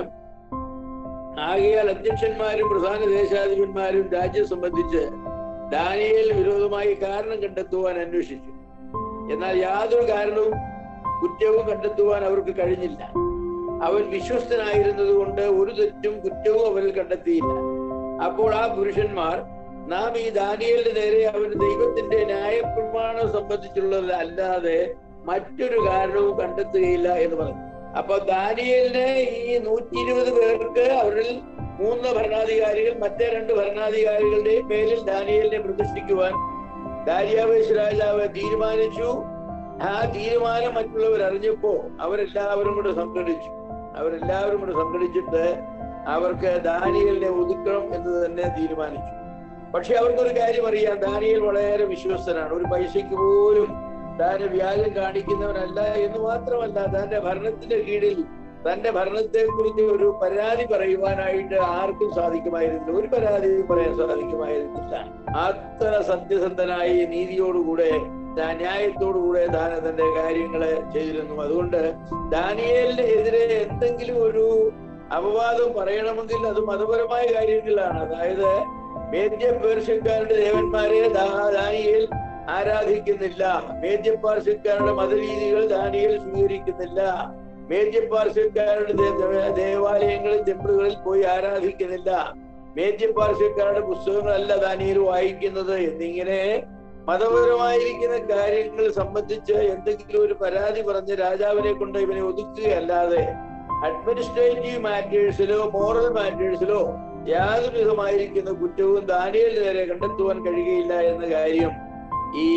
Speaker 1: ആകയാൽ അധ്യക്ഷന്മാരും പ്രധാന ദേശാധിപന്മാരും രാജ്യം സംബന്ധിച്ച് ദാനിയേൽ വിരോധമായി കാരണം കണ്ടെത്തുവാൻ അന്വേഷിച്ചു എന്നാൽ യാതൊരു കാരണവും കുറ്റവും കണ്ടെത്തുവാൻ അവർക്ക് കഴിഞ്ഞില്ല അവൻ വിശ്വസ്തനായിരുന്നത് കൊണ്ട് ഒരു തെറ്റും കുറ്റവും അവരിൽ കണ്ടെത്തിയില്ല അപ്പോൾ ആ പുരുഷന്മാർ നാം ഈ ദാനിയലിന്റെ നേരെ അവന് ദൈവത്തിന്റെ ന്യായപ്രമാണം സംബന്ധിച്ചുള്ളത് അല്ലാതെ മറ്റൊരു കാരണവും കണ്ടെത്തുകയില്ല എന്ന് പറഞ്ഞു അപ്പൊ ദാനിയലിന് ഈ നൂറ്റി ഇരുപത് പേർക്ക് അവരിൽ മൂന്ന് ഭരണാധികാരികൾ മറ്റേ രണ്ട് ഭരണാധികാരികളുടെയും മേലിൽ ദാനിയലിനെ പ്രതിഷ്ഠിക്കുവാൻ ദാരിയാവേശ് രാജാവ് തീരുമാനിച്ചു ആ തീരുമാനം മറ്റുള്ളവർ അറിഞ്ഞപ്പോ അവരെല്ലാവരും കൂടെ സംഘടിച്ചു അവരെല്ലാവരും കൂടെ സംഘടിച്ചിട്ട് അവർക്ക് ദാനിയലിനെ ഒതുക്കണം എന്ന് തന്നെ തീരുമാനിച്ചു പക്ഷെ അവർക്കൊരു കാര്യം അറിയാം ദാനിയൽ വളരെ വിശ്വസ്തനാണ് ഒരു പൈസയ്ക്ക് പോലും താൻ വ്യാജം കാണിക്കുന്നവനല്ല എന്ന് മാത്രമല്ല തന്റെ ഭരണത്തിന്റെ കീഴിൽ തന്റെ ഭരണത്തെ കുറിച്ച് ഒരു പരാതി പറയുവാനായിട്ട് ആർക്കും സാധിക്കുമായിരുന്നില്ല ഒരു പരാതിയും പറയാൻ സാധിക്കുമായിരുന്നില്ല അത്ര സത്യസന്ധനായി നീതിയോടുകൂടെ ന്യായത്തോടുകൂടെ താൻ തന്റെ കാര്യങ്ങള് ചെയ്തിരുന്നു അതുകൊണ്ട് ദാനിയേലിന് എതിരെ എന്തെങ്കിലും ഒരു അപവാദം പറയണമെങ്കിൽ അത് മതപരമായ കാര്യങ്ങളിലാണ് അതായത് മേദ്യ പേർഷ്യക്കാരുടെ ദേവന്മാരെ ദാനിയേൽ ആരാധിക്കുന്നില്ല മേദ്യ പാർശ്വക്കാരുടെ മതരീതികൾ ദാനിയേൽ സ്വീകരിക്കുന്നില്ല മേദ്യ പാർശ്വക്കാരുടെ ദേവാലയങ്ങളിൽ ടെമ്പിളുകളിൽ പോയി ആരാധിക്കുന്നില്ല മേദ്യ പാർശ്വക്കാരുടെ പുസ്തകങ്ങളല്ല ദാനിയേൽ വായിക്കുന്നത് എന്നിങ്ങനെ മതപരമായിരിക്കുന്ന കാര്യങ്ങൾ സംബന്ധിച്ച് എന്തെങ്കിലും ഒരു പരാതി പറഞ്ഞ് രാജാവിനെ കൊണ്ട് ഇവനെ ഒതുക്കുകയല്ലാതെ അഡ്മിനിസ്ട്രേറ്റീവ് മാറ്റേഴ്സിലോ മോറൽ മാറ്റേഴ്സിലോ യാതൊരു വിധമായിരിക്കുന്ന കുറ്റവും ദാനിയൽ നേരെ കണ്ടെത്തുവാൻ കഴിയുകയില്ല എന്ന കാര്യം ഈ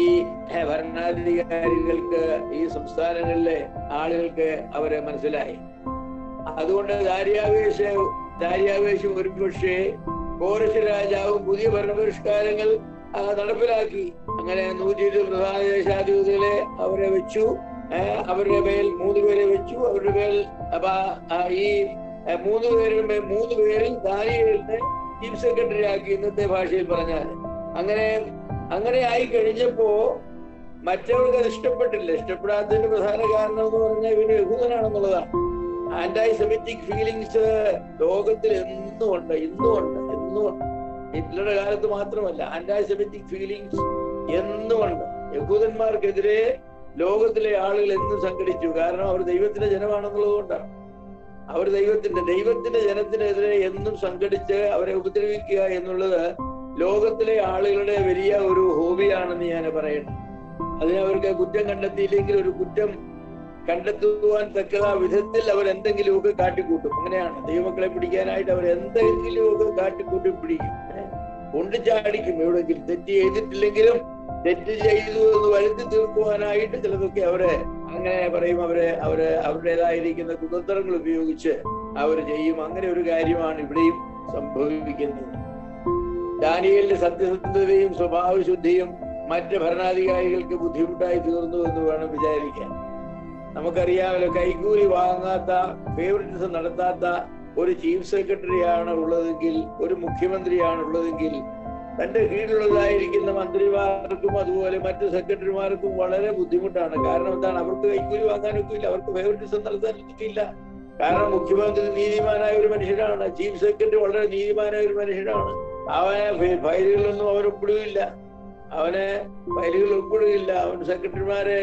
Speaker 1: ഭരണാധികാരികൾക്ക് ഈ സംസ്ഥാനങ്ങളിലെ ആളുകൾക്ക് അവരെ മനസ്സിലായി അതുകൊണ്ട് ദാര്യാവേശ ദാര്യാവേശം ഒരു പക്ഷേ കോരശ രാജാവും പുതിയ ഭരണപരിഷ്കാരങ്ങൾ നടപ്പിലാക്കി അങ്ങനെ നൂറ്റി ഇരുപത് പ്രധാന ദേശാധിപതികളെ അവരെ വെച്ചു അവരുടെ മേൽ മൂന്ന് പേരെ വെച്ചു അവരുടെ മേൽ അപ്പൊ ഈ മൂന്ന് പേരുടെ മേൽ മൂന്ന് പേരിൽ ദാനിയലിനെ ചീഫ് സെക്രട്ടറി ആക്കി ഇന്നത്തെ ഭാഷയിൽ പറഞ്ഞാൽ അങ്ങനെ അങ്ങനെ ആയി കഴിഞ്ഞപ്പോ മറ്റവർക്ക് അത് ഇഷ്ടപ്പെട്ടില്ല ഇഷ്ടപ്പെടാത്തതിന്റെ പ്രധാന കാരണം എന്ന് പറഞ്ഞാൽ ഇവന് യഹൂദനാണെന്നുള്ളതാണ് ആന്റൈ സെമിറ്റിക് ഫീലിങ്സ് ലോകത്തിൽ എന്നും ഉണ്ട് ഇന്നും ഉണ്ട് എന്നും ഉണ്ട് ഹിറ്റ്ലറുടെ കാലത്ത് മാത്രമല്ല ആന്റൈ സെമിറ്റിക് ഫീലിങ്സ് എന്നും ഉണ്ട് യഹൂദന്മാർക്കെതിരെ ലോകത്തിലെ ആളുകൾ എന്നും സംഘടിച്ചു കാരണം അവർ ദൈവത്തിന്റെ ജനമാണെന്നുള്ളത് കൊണ്ടാണ് അവർ ദൈവത്തിന്റെ ദൈവത്തിന്റെ ജനത്തിനെതിരെ എന്നും സംഘടിച്ച് അവരെ ഉപദ്രവിക്കുക എന്നുള്ളത് ലോകത്തിലെ ആളുകളുടെ വലിയ ഒരു ഹോബിയാണെന്ന് ഞാൻ പറയുന്നു അതിന് അവർക്ക് കുറ്റം കണ്ടെത്തിയില്ലെങ്കിൽ ഒരു കുറ്റം കണ്ടെത്തുവാൻ തക്ക വിധത്തിൽ അവർ എന്തെങ്കിലുമൊക്കെ കാട്ടിക്കൂട്ടും അങ്ങനെയാണ് ദൈവമക്കളെ പിടിക്കാനായിട്ട് അവർ എന്തെങ്കിലുമൊക്കെ കാട്ടിക്കൂട്ടി പിടിക്കും കൊണ്ടുചാടിക്കും എവിടെങ്കിലും തെറ്റ് ചെയ്തിട്ടില്ലെങ്കിലും തെറ്റ് ചെയ്തു എന്ന് വരുത്തി തീർക്കുവാനായിട്ട് ചിലതൊക്കെ അവര് അങ്ങനെ പറയും അവരെ അവര് അവരുടേതായിരിക്കുന്ന കുതന്ത്രങ്ങൾ ഉപയോഗിച്ച് അവർ ചെയ്യും അങ്ങനെ ഒരു കാര്യമാണ് ഇവിടെയും സംഭവിക്കുന്നത് ദാനിയലിന്റെ സത്യസന്ധതയും സ്വഭാവശുദ്ധിയും മറ്റ് ഭരണാധികാരികൾക്ക് ബുദ്ധിമുട്ടായി തീർന്നു എന്ന് വേണം വിചാരിക്കാൻ നമുക്കറിയാമല്ലോ കൈകൂലി വാങ്ങാത്ത ഫേവറിറ്റിസം നടത്താത്ത ഒരു ചീഫ് സെക്രട്ടറിയാണ് ഉള്ളതെങ്കിൽ ഒരു മുഖ്യമന്ത്രിയാണ് ഉള്ളതെങ്കിൽ തന്റെ കീഴിലുള്ളതായിരിക്കുന്ന മന്ത്രിമാർക്കും അതുപോലെ മറ്റു സെക്രട്ടറിമാർക്കും വളരെ ബുദ്ധിമുട്ടാണ് കാരണം എന്താണ് അവർക്ക് കൈക്കൂലി വാങ്ങാനൊക്കെ ഇല്ല അവർക്ക് ഫേവറിറ്റിസം നടത്താനൊക്കെ ഇല്ല കാരണം മുഖ്യമന്ത്രി നീതിമാനായ ഒരു മനുഷ്യനാണ് ചീഫ് സെക്രട്ടറി വളരെ നീതിമാനായ ഒരു മനുഷ്യനാണ് അവനെ ഫയലുകളൊന്നും അവൻ ഒപ്പിടുകയില്ല അവന് ഫയലുകൾ ഒപ്പിടുകയില്ല അവൻ സെക്രട്ടറിമാരെ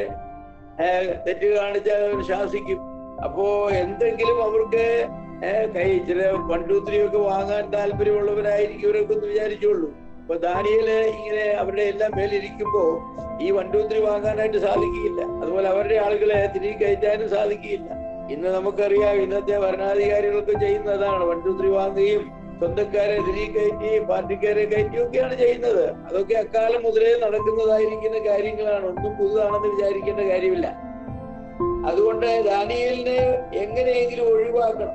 Speaker 1: തെറ്റ് കാണിച്ചാൽ അവൻ ശാസിക്കും അപ്പോ എന്തെങ്കിലും അവർക്ക് കൈ ചില വണ്ടൂത്തിരിയൊക്കെ വാങ്ങാൻ താല്പര്യമുള്ളവരായിരിക്കും ഇവരൊക്കെ ഒന്ന് വിചാരിച്ചുള്ളൂ അപ്പൊ ദാനിയല് ഇങ്ങനെ അവരുടെ എല്ലാം മേലിരിക്കുമ്പോ ഈ വണ്ടൂത്തിരി വാങ്ങാനായിട്ട് സാധിക്കുകയില്ല അതുപോലെ അവരുടെ ആളുകളെ തിരികെ കയറ്റാനും സാധിക്കുകയില്ല ഇന്ന് നമുക്കറിയാം ഇന്നത്തെ ഭരണാധികാരികളൊക്കെ ചെയ്യുന്നതാണ് വണ്ടൂത്തിരി വാങ്ങുകയും സ്വന്തക്കാരെ തിരികെ കയറ്റി പാർട്ടിക്കാരെ കയറ്റിയൊക്കെയാണ് ചെയ്യുന്നത് അതൊക്കെ അക്കാലം മുതലേ നടക്കുന്നതായിരിക്കുന്ന കാര്യങ്ങളാണ് ഒന്നും പുതുതാണെന്ന് വിചാരിക്കേണ്ട കാര്യമില്ല അതുകൊണ്ട് ദാനിയലിനെ എങ്ങനെയെങ്കിലും ഒഴിവാക്കണം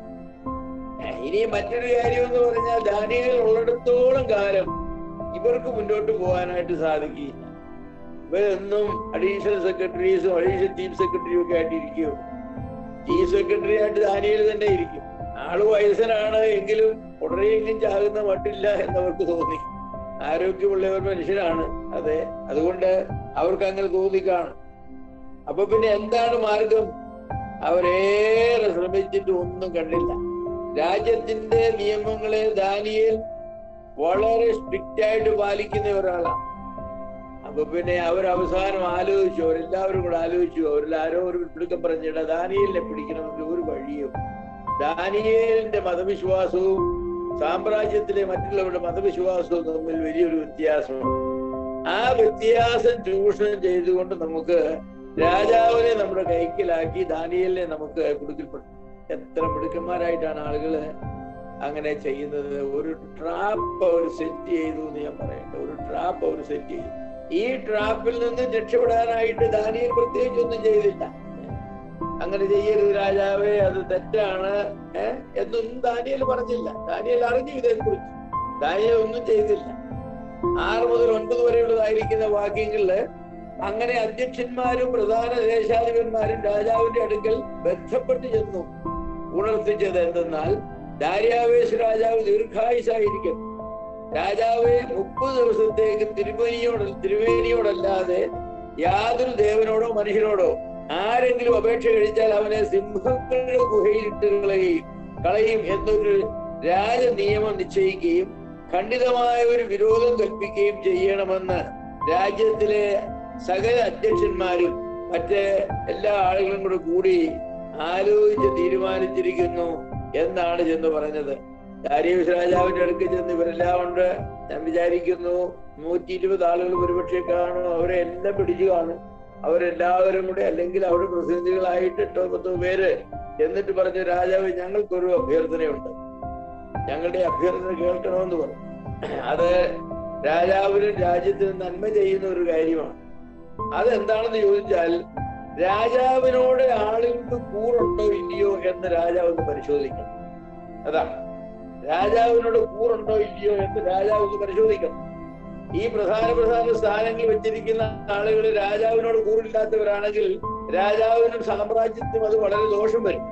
Speaker 1: ഇനി മറ്റൊരു കാര്യം എന്ന് പറഞ്ഞാൽ ദാനിയൽ ഉള്ളിടത്തോളം കാലം ഇവർക്ക് മുന്നോട്ട് പോകാനായിട്ട് സാധിക്കില്ല ഇവരെന്നും അഡീഷണൽ സെക്രട്ടറീസും അഡീഷണൽ ചീഫ് സെക്രട്ടറിയും ഒക്കെ ആയിട്ട് ഇരിക്കും ചീഫ് സെക്രട്ടറി ആയിട്ട് ദാനിയൽ തന്നെ ഇരിക്കും ആള് വയസ്സനാണ് എങ്കിലും ഉടനെയെങ്കിലും ചാകുന്ന മട്ടില്ല എന്നവർക്ക് തോന്നി ആരോഗ്യമുള്ള ഒരു മനുഷ്യനാണ് അതെ അതുകൊണ്ട് അവർക്ക് അങ്ങനെ തോന്നിക്കാണും അപ്പൊ പിന്നെ എന്താണ് മാർഗം അവരേറെ ശ്രമിച്ചിട്ട് ഒന്നും കണ്ടില്ല രാജ്യത്തിന്റെ നിയമങ്ങളെ ദാനിയേൽ വളരെ സ്ട്രിക്റ്റ് ആയിട്ട് പാലിക്കുന്ന ഒരാളാണ് അപ്പൊ പിന്നെ അവർ അവസാനം ആലോചിച്ചു അവരെല്ലാവരും കൂടെ ആലോചിച്ചു അവരിൽ ആരോ ഒരു പിടുക്കം പറഞ്ഞിട്ട് ദാനിയലിനെ പിടിക്കണമെങ്കിൽ ഒരു ഒരു വഴിയും ദാനിയേലിന്റെ മതവിശ്വാസവും സാമ്രാജ്യത്തിലെ മറ്റുള്ളവരുടെ മതവിശ്വാസവും തമ്മിൽ വലിയൊരു വ്യത്യാസമുണ്ട് ആ വ്യത്യാസം ചൂഷണം ചെയ്തുകൊണ്ട് നമുക്ക് രാജാവിനെ നമ്മുടെ കൈക്കലാക്കി ദാനിയലിനെ നമുക്ക് കുടുക്കിൽപ്പെടും എത്ര മിടുക്കന്മാരായിട്ടാണ് ആളുകള് അങ്ങനെ ചെയ്യുന്നത് ഒരു ട്രാപ്പ് അവർ സെറ്റ് ചെയ്തു എന്ന് ഞാൻ പറയട്ടെ ഒരു ട്രാപ്പ് അവർ സെറ്റ് ചെയ്തു ഈ ട്രാപ്പിൽ നിന്ന് രക്ഷപ്പെടാനായിട്ട് ദാനിയൽ പ്രത്യേകിച്ച് ഒന്നും ചെയ്തില്ല അങ്ങനെ ചെയ്യരുത് രാജാവേ അത് തെറ്റാണ് ഏഹ് എന്നൊന്നും ദാനിയൽ പറഞ്ഞില്ല ദാനിയൽ അറിഞ്ഞു ഇതേക്കുറിച്ച് ദാനിയൽ ഒന്നും ചെയ്തില്ല ആറ് മുതൽ ഒൻപത് വരെയുള്ളതായിരിക്കുന്ന വാക്യങ്ങളില് അങ്ങനെ അധ്യക്ഷന്മാരും പ്രധാന ദേശാധിപന്മാരും രാജാവിന്റെ അടുക്കൽ ബന്ധപ്പെട്ട് ചെന്നു ഉണർത്തിച്ചത് എന്തെന്നാൽ ദാര്യാവേശ് രാജാവ് ദീർഘായുസായിരിക്കും രാജാവെ മുപ്പത് ദിവസത്തേക്ക് തിരുമേനിയോട് തിരുമേനിയോടല്ലാതെ യാതൊരു ദേവനോടോ മനുഷ്യനോടോ ആരെങ്കിലും അപേക്ഷ കഴിച്ചാൽ അവനെ സിംഹങ്ങളുടെ ഗുഹയിൽ ഇട്ട് കളയുകയും കളയും എന്നൊരു രാജ നിയമം നിശ്ചയിക്കുകയും ഖണ്ഡിതമായ ഒരു വിരോധം കൽപ്പിക്കുകയും ചെയ്യണമെന്ന് രാജ്യത്തിലെ സകല അധ്യക്ഷന്മാരും മറ്റ് എല്ലാ ആളുകളും കൂടെ കൂടി ആലോചിച്ച് തീരുമാനിച്ചിരിക്കുന്നു എന്നാണ് ചെന്ന് പറഞ്ഞത് ദാരിയൂസ് രാജാവിന്റെ അടുക്ക് ചെന്ന് ഇവരെല്ലാം ഉണ്ട് ഞാൻ വിചാരിക്കുന്നു നൂറ്റി ഇരുപത് ആളുകൾ ഒരുപക്ഷെ കാണും അവരെ എല്ലാം പിടിച്ചു കാണും അവരെല്ലാവരും കൂടെ അല്ലെങ്കിൽ അവിടെ പ്രതിനിധികളായിട്ട് എട്ടോ പത്തോ പേര് എന്നിട്ട് പറഞ്ഞു രാജാവ് ഞങ്ങൾക്കൊരു അഭ്യർത്ഥനയുണ്ട് ഞങ്ങളുടെ അഭ്യർത്ഥന കേൾക്കണമെന്ന് പറഞ്ഞു അത് രാജാവിനും രാജ്യത്തിന് നന്മ ചെയ്യുന്ന ഒരു കാര്യമാണ് അതെന്താണെന്ന് ചോദിച്ചാൽ രാജാവിനോട് ആളുകൾക്ക് കൂറുണ്ടോ ഇല്ലയോ എന്ന് രാജാവ് ഒന്ന് പരിശോധിക്കണം അതാണ് രാജാവിനോട് കൂറുണ്ടോ ഇല്ലയോ എന്ന് രാജാവ് ഒന്ന് പരിശോധിക്കണം ഈ പ്രധാന പ്രധാന സ്ഥാനങ്ങൾ വെച്ചിരിക്കുന്ന ആളുകൾ രാജാവിനോട് കൂറില്ലാത്തവരാണെങ്കിൽ രാജാവിനും സാമ്രാജ്യത്തിനും അത് വളരെ ദോഷം വരും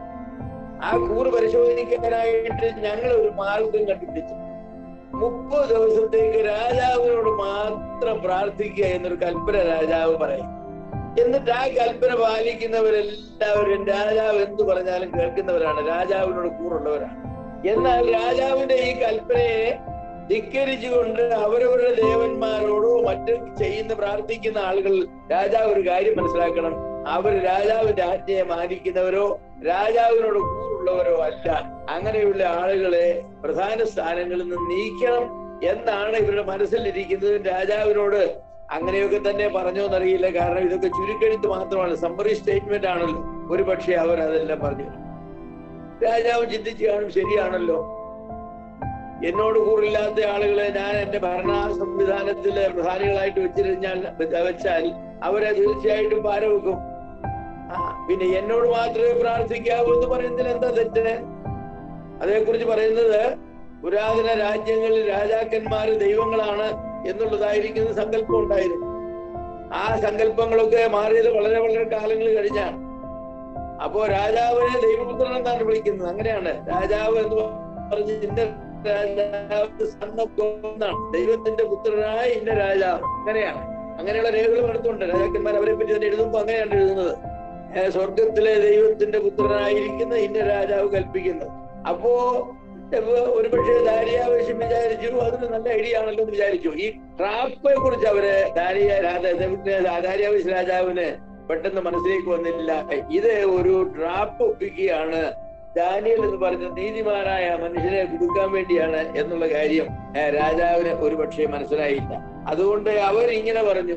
Speaker 1: ആ കൂറ് പരിശോധിക്കാനായിട്ട് ഞങ്ങൾ ഒരു മാർഗം കണ്ടുപിടിച്ചു മുപ്പത് ദിവസത്തേക്ക് രാജാവിനോട് മാത്രം പ്രാർത്ഥിക്കുക എന്നൊരു കൽപ്പന രാജാവ് പറയും എന്നിട്ട് ആ കൽപ്പന പാലിക്കുന്നവരെല്ലാവരും രാജാവ് എന്തു പറഞ്ഞാലും കേൾക്കുന്നവരാണ് രാജാവിനോട് കൂറുള്ളവരാണ് എന്നാൽ രാജാവിന്റെ ഈ കൽപ്പനയെ ധിക്കരിച്ചുകൊണ്ട് അവരവരുടെ ദേവന്മാരോടോ മറ്റ് ചെയ്യുന്ന പ്രാർത്ഥിക്കുന്ന ആളുകൾ രാജാവ് ഒരു കാര്യം മനസ്സിലാക്കണം അവർ രാജാവിന്റെ ആജ്ഞയെ മാനിക്കുന്നവരോ രാജാവിനോട് കൂറുള്ളവരോ അല്ല അങ്ങനെയുള്ള ആളുകളെ പ്രധാന സ്ഥാനങ്ങളിൽ നിന്ന് നീക്കണം എന്നാണ് ഇവരുടെ മനസ്സിലിരിക്കുന്നത് രാജാവിനോട് അങ്ങനെയൊക്കെ തന്നെ പറഞ്ഞോ എന്നറിയില്ല കാരണം ഇതൊക്കെ ചുരുക്കെഴുത്ത് മാത്രമാണ് സമ്മറി സ്റ്റേറ്റ്മെന്റ് ആണല്ലോ ഒരു പക്ഷേ അവർ അതെല്ലാം പറഞ്ഞു രാജാവ് ചിന്തിച്ചു കാണും ശരിയാണല്ലോ എന്നോട് കൂറില്ലാത്ത ആളുകളെ ഞാൻ എന്റെ ഭരണ സംവിധാനത്തിലെ പ്രധാനികളായിട്ട് വെച്ചിരുന്നാൽ വെച്ചാൽ അവരെ തീർച്ചയായിട്ടും പാരവെക്കും ആ പിന്നെ എന്നോട് മാത്രമേ പ്രാർത്ഥിക്കാവൂ എന്ന് പറയുന്നതിൽ എന്താ തെറ്റ് അതേക്കുറിച്ച് പറയുന്നത് പുരാതന രാജ്യങ്ങളിൽ രാജാക്കന്മാര് ദൈവങ്ങളാണ് എന്നുള്ളതായിരിക്കുന്ന സങ്കല്പം ഉണ്ടായിരുന്നു ആ സങ്കല്പങ്ങളൊക്കെ മാറിയത് വളരെ വളരെ കാലങ്ങൾ കഴിഞ്ഞാണ് അപ്പോ രാജാവിനെ ദൈവപുത്രൻ എന്നാണ് വിളിക്കുന്നത് അങ്ങനെയാണ് രാജാവ് എന്ന് പറഞ്ഞ് ഇന്ന രാജാവ് സന്നൊന്നാണ് ദൈവത്തിന്റെ പുത്രനായ ഇന്ന രാജാവ് അങ്ങനെയാണ് അങ്ങനെയുള്ള രേഖകൾ നടത്തുന്നുണ്ട് രാജാക്കന്മാർ അവരെ പറ്റി തന്നെ എഴുതുമ്പോ അങ്ങനെയാണ് എഴുതുന്നത് സ്വർഗത്തിലെ ദൈവത്തിന്റെ പുത്രനായിരിക്കുന്ന ഇന്ന രാജാവ് കൽപ്പിക്കുന്നത് അപ്പോ ഒരുപക്ഷെ ദാരിയാവശ്യം വിചാരിച്ചു അതൊരു നല്ല ഐഡിയ ആണല്ലോ എന്ന് വിചാരിച്ചു ഈ ട്രാപ്പെ കുറിച്ച് അവര് ദാരിയ ദാരിയാവശ്യ രാജാവിന് പെട്ടെന്ന് മനസ്സിലേക്ക് വന്നില്ല ഇത് ഒരു ട്രാപ്പ് ഒപ്പിക്കുകയാണ് ദാനിയൽ എന്ന് പറഞ്ഞ നീതിമാനായ മനുഷ്യനെ കൊടുക്കാൻ വേണ്ടിയാണ് എന്നുള്ള കാര്യം രാജാവിന് ഒരു പക്ഷേ മനസ്സിലായില്ല അതുകൊണ്ട് അവർ ഇങ്ങനെ പറഞ്ഞു